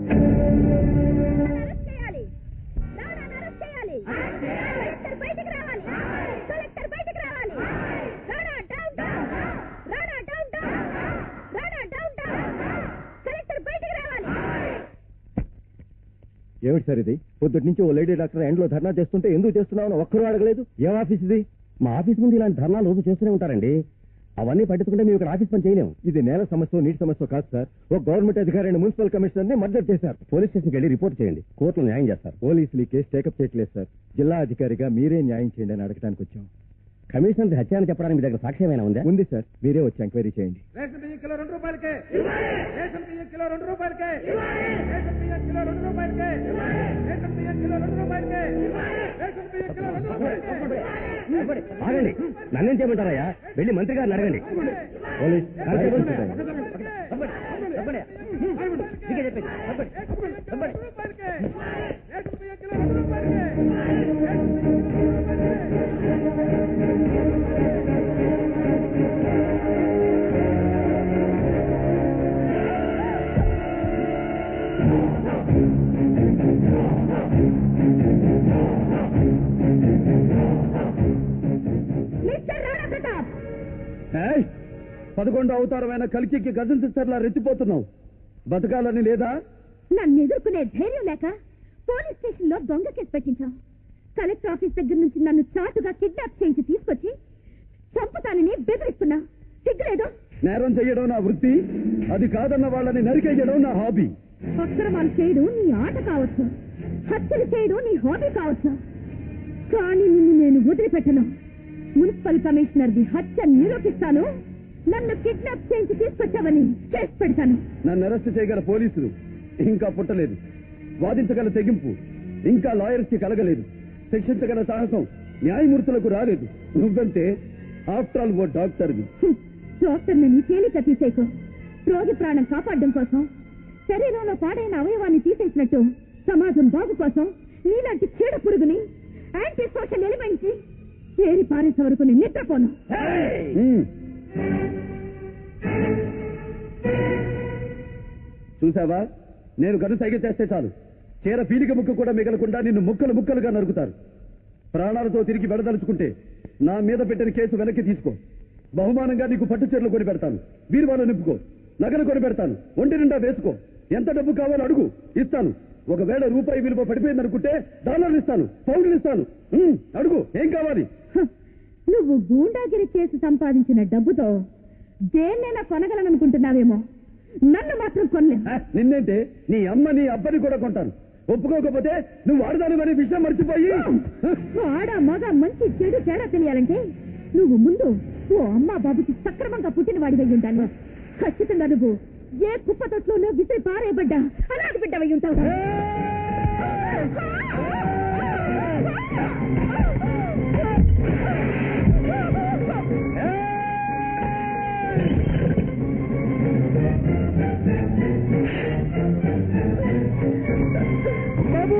కలెక్టర్ బయటికి రావాలి కలెక్టర్ బయటికి రావాలి Rana down down Rana down down Rana down down collector బయటికి రావాలి ఏమిటి సార్ ఇది పొద్దుటి నుంచి ఓ లేడీ డాక్టర్ ఎండ్లో ధర్నా చేస్తుంటే ఎందుకు చేస్తున్నావు ఒక్కరూ అడగలేదు ఏ ఆఫీస్ ఇది మా ఆఫీస్ ముందు ఇలాంటి ధర్నాలు రోజు చేస్తూనే ఉంటారండి అవన్నీ పట్టించుకుంటే మేము ఇక్కడ ఆఫీస్ పని చేయలేము ఇది నేల సమస్య నీటి సమస్య కాదు సార్ ఒక గవర్నమెంట్ అధికారిని మున్సిపల్ కమిషనర్ ని మర్డర్ చేశారు పోలీస్ స్టేషన్కి వెళ్ళి రిపోర్ట్ చేయండి కోర్టులో న్యాయం చేస్తారు పోలీసులు ఈ కేసు టేకప్ చేయట్లేదు సార్ జిల్లా అధికారిగా మీరే న్యాయం చేయండి అని అడగడానికి వచ్చాం కమిషనర్ హత్య అని చెప్పడానికి మీ దగ్గర సాక్ష్యమైనా ఉందా ఉంది సార్ మీరే వచ్చి ఎంక్వైరీ చేయండి రేషన్ బియ్యం కిలో రెండు రూపాయలకే రేషన్ బియ్యం కిలో రెండు రూపాయలకే రేషన్ బియ్యం కిలో రెండు రూపాయలకే రేషన్ బియ్యం కిలో రెండు రూపాయలకే రేషన్ బియ్యం కిలో రెండు రూపాయలకే ఆగండి నన్నేం చేయమంటారయ్యా వెళ్ళి మంత్రి గారిని అడగండి పోలీస్ కానిస్టేబుల్స్ ఉంటారు. మిస్టర్ రాణా ప్రతాప్ ఏయ్! పదకొండో అవతారమైన కలికి గజల్ సిస్టర్లా రెచ్చిపోతున్నావు బతకాలని లేదా నన్ను ఎదుర్కొనే ధైర్యం లేక పోలీస్ స్టేషన్ లో దొంగ కేసు పెట్టించాం కలెక్టర్ ఆఫీస్ దగ్గర నుంచి నన్ను చాటుగా కిడ్నాప్ చేయించి తీసుకొచ్చి చంపుతానని బెదిరిస్తున్నా సిగ్గులేదు నేరం చేయడం నా వృత్తి అది కాదన్న వాళ్ళని నరికేయడం నా హాబీ అక్రమాలు చేయడం నీ ఆట కావచ్చు హత్యలు చేయడం నీ హాబీ కావచ్చు కానీ నిన్ను నేను వదిలిపెట్టను మున్సిపల్ కమిషనర్ ది హత్య నిరూపిస్తాను నన్ను కిడ్నాప్ చేయించి తీసుకొచ్చావని చేసి పెడతాను నన్ను అరెస్ట్ చేయగల పోలీసులు ఇంకా పుట్టలేదు వాదించగల తెగింపు ఇంకా లాయర్స్ కి కలగలేదు శిక్షించగల సాహసం న్యాయమూర్తులకు రాలేదు నువ్వంతే ఆఫ్టర్ ఆల్ ఓ డాక్టర్వి హ్మ్. డాక్టర్ని తేలిక తీసేకు రోగి ప్రాణం కాపాడడం కోసం శరీరంలో పాడైన అవయవాన్ని తీసేసినట్టు సమాజం బాగు కోసం నీలాంటి చీడ పురుగుని యాంటీ సోషల్ ఎలిమెంట్స్ చేరి పారేసే వరకు నేను నిద్రపోను ఉమ్. చూసావా నేను గను సైగ చేస్తే చాలు చీర పీలిక ముక్క కూడా మిగలకుండా నిన్ను ముక్కలు ముక్కలుగా నరుకుతారు ప్రాణాలతో తిరిగి వెడదలుచుకుంటే నా మీద పెట్టిన కేసు వెనక్కి తీసుకో బహుమానంగా నీకు పట్టు చీరలు కొని పెడతాను బీరువాలో నింపుకో నగలు కొని పెడతాను ఒంటి నిండా వేసుకో ఎంత డబ్బు కావాలో అడుగు ఇస్తాను ఒకవేళ రూపాయి విలువ పడిపోయిందనుకుంటే డాలర్లు ఇస్తాను పౌండ్లు ఇస్తాను ఉమ్, అడుగు ఏం కావాలి హ, నువ్వు గూండాగిరి చేసి సంపాదించిన డబ్బుతో దేన్నైనా కొనగలననుకుంటున్నావేమో నన్ను మాత్రం కొనలేవు ఆ, నిన్నేంటే నీ అమ్మ నీ అబ్బని కూడా కొంటాను ఒప్పుకోకపోతే నువ్వు ఆడదానివనే విషయం మర్చిపోయి ఆడ మగ మంచి చెడు తేడా తెలియాలంటే నువ్వు ముందు ఓ అమ్మా బాబుకి సక్రమంగా పుట్టిన వాడివై ఉంటాను ఖచ్చితంగా నువ్వు ఏ కుప్ప తొట్లోనో విసిరి పారేయబడ్డా అలాంటి బిడ్డవై ఉంటావు బాబు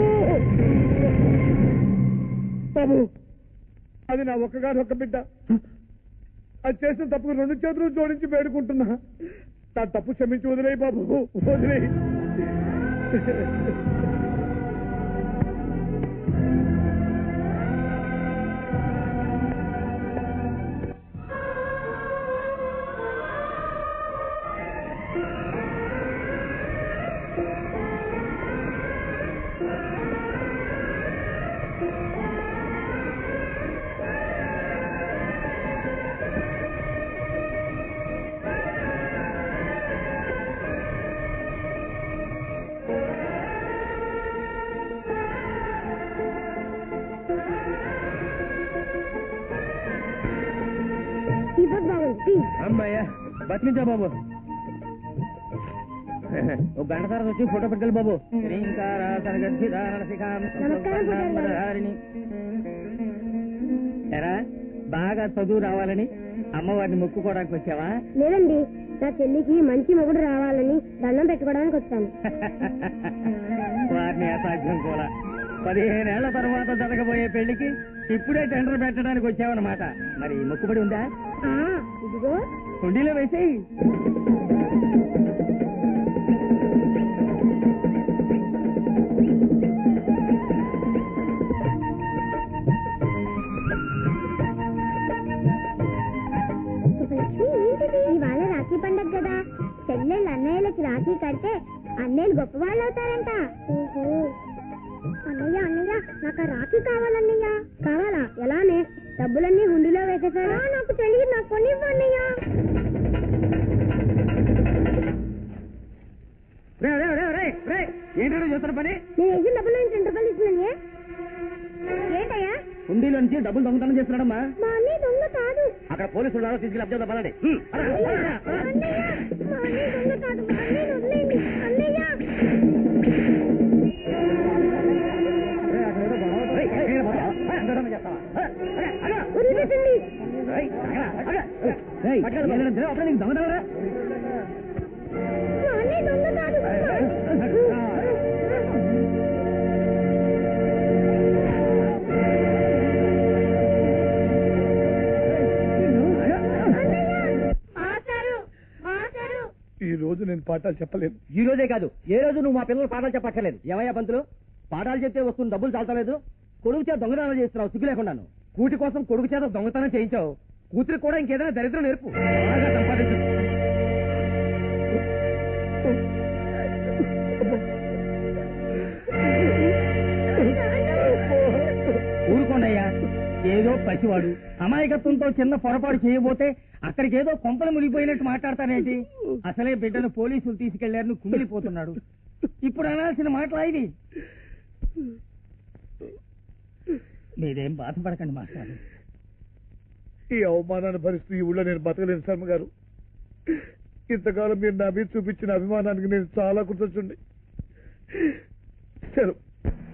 బాబు అది నా ఒక్కగారు ఒక్క బిడ్డ అది చేసిన తప్పుకు రెండు చేతులు జోడించి వేడుకుంటున్నా నా తప్పు క్షమించి వదిలేయి బాబు వదిలేయి అమ్మాయ్యా బతికించా బాబు ఒక గంట తర్వాత వచ్చి ఫోటో పెట్టుకెళ్ళి బాబు ఎరా బాగా చదువు రావాలని అమ్మవారిని మొక్కుకోవడానికి వచ్చావా లేదండి నా చెల్లికి మంచి మొగుడు రావాలని దండం పెట్టుకోవడానికి వచ్చాను వారిని అసాధ్యం కూడా పదిహేనేళ్ల తర్వాత జరగబోయే పెళ్లికి ఇప్పుడే టెండర్ పెట్టడానికి వచ్చావన్నమాట మరి మొక్కుబడి ఉందా ఇదిగో హుండీలో వేసేయి సుబ్బలక్ష్మి ఏంటిది ఇవాళ రాఖీ పండగ కదా చెల్లెళ్ళు అన్నయ్యలకి రాఖీ కడితే అన్నయ్యలు గొప్పవాళ్ళు అవుతారంట ఓహో అన్నయ్య అన్నయ్య నాకు ఆ రాఖీ కావాలన్నయ్య కావాలా ఎలానే డబ్బులన్నీ హుండీలో వేసేసారా నాకు తెలియదు నాకు కొనివ్వు అన్నయ్య ఏంటో చూస్తున్న పని నేను వేసిన డబ్బులు నుంచి రెండు రూపాయలు ఇస్తున్నాను ఏంటయ్యా హుండీలో నుంచి డబ్బులు దొంగతనం చేస్తున్నాడమ్మా మా అన్నయ్య దొంగ కాదు అక్కడ పోలీసులు ఉన్నారు, తీసుకెళ్ళి అబ్జర్వ్ పదండి అన్నయ్య మా అన్నయ్య దొంగ కాదు మా అన్నయ్య వదిలేయండి అన్నయ్య వదిలిపెట్టండి దొంగతనరా మా అన్నయ్య దొంగ కాదు ఈ రోజు నేను పాఠాలు చెప్పలేను ఈ రోజే కాదు ఏ రోజు నువ్వు మా పిల్లలు పాఠాలు చెప్పక్కర్లేదు ఏమయ్యా పంతులు పాఠాలు చెప్తే వస్తున్న డబ్బులు చాలతలేదు కొడుకు చేత దొంగతనం చేస్తున్నావు సిగ్గు లేకుండాను కూటి కోసం కొడుకు చేత దొంగతనం చేయించావు కూతురు కూడా ఇంకేదైనా దరిద్రం నేర్పు బాగా సంపాదించు ఊరుకోండయ్యా ఏదో పసివాడు అమాయకత్వంతో చిన్న పొరపాటు చేయబోతే అక్కడికి ఏదో కొంపలు మునిగిపోయినట్టు మాట్లాడతానేంటి అసలే బిడ్డను పోలీసులు తీసుకెళ్లారని కుమిలిపోతున్నాడు ఇప్పుడు అనాల్సిన మాటలా ఇది మీరేం బాధపడకండి మాస్టర్ ఈ అవమానాన్ని భరిస్తూ ఈ ఊళ్ళో నేను బతకలేను శర్మ గారు ఇంతకాలం మీరు నా మీద చూపించిన అభిమానానికి నేను చాలా కృతజ్ఞుండి సెలవు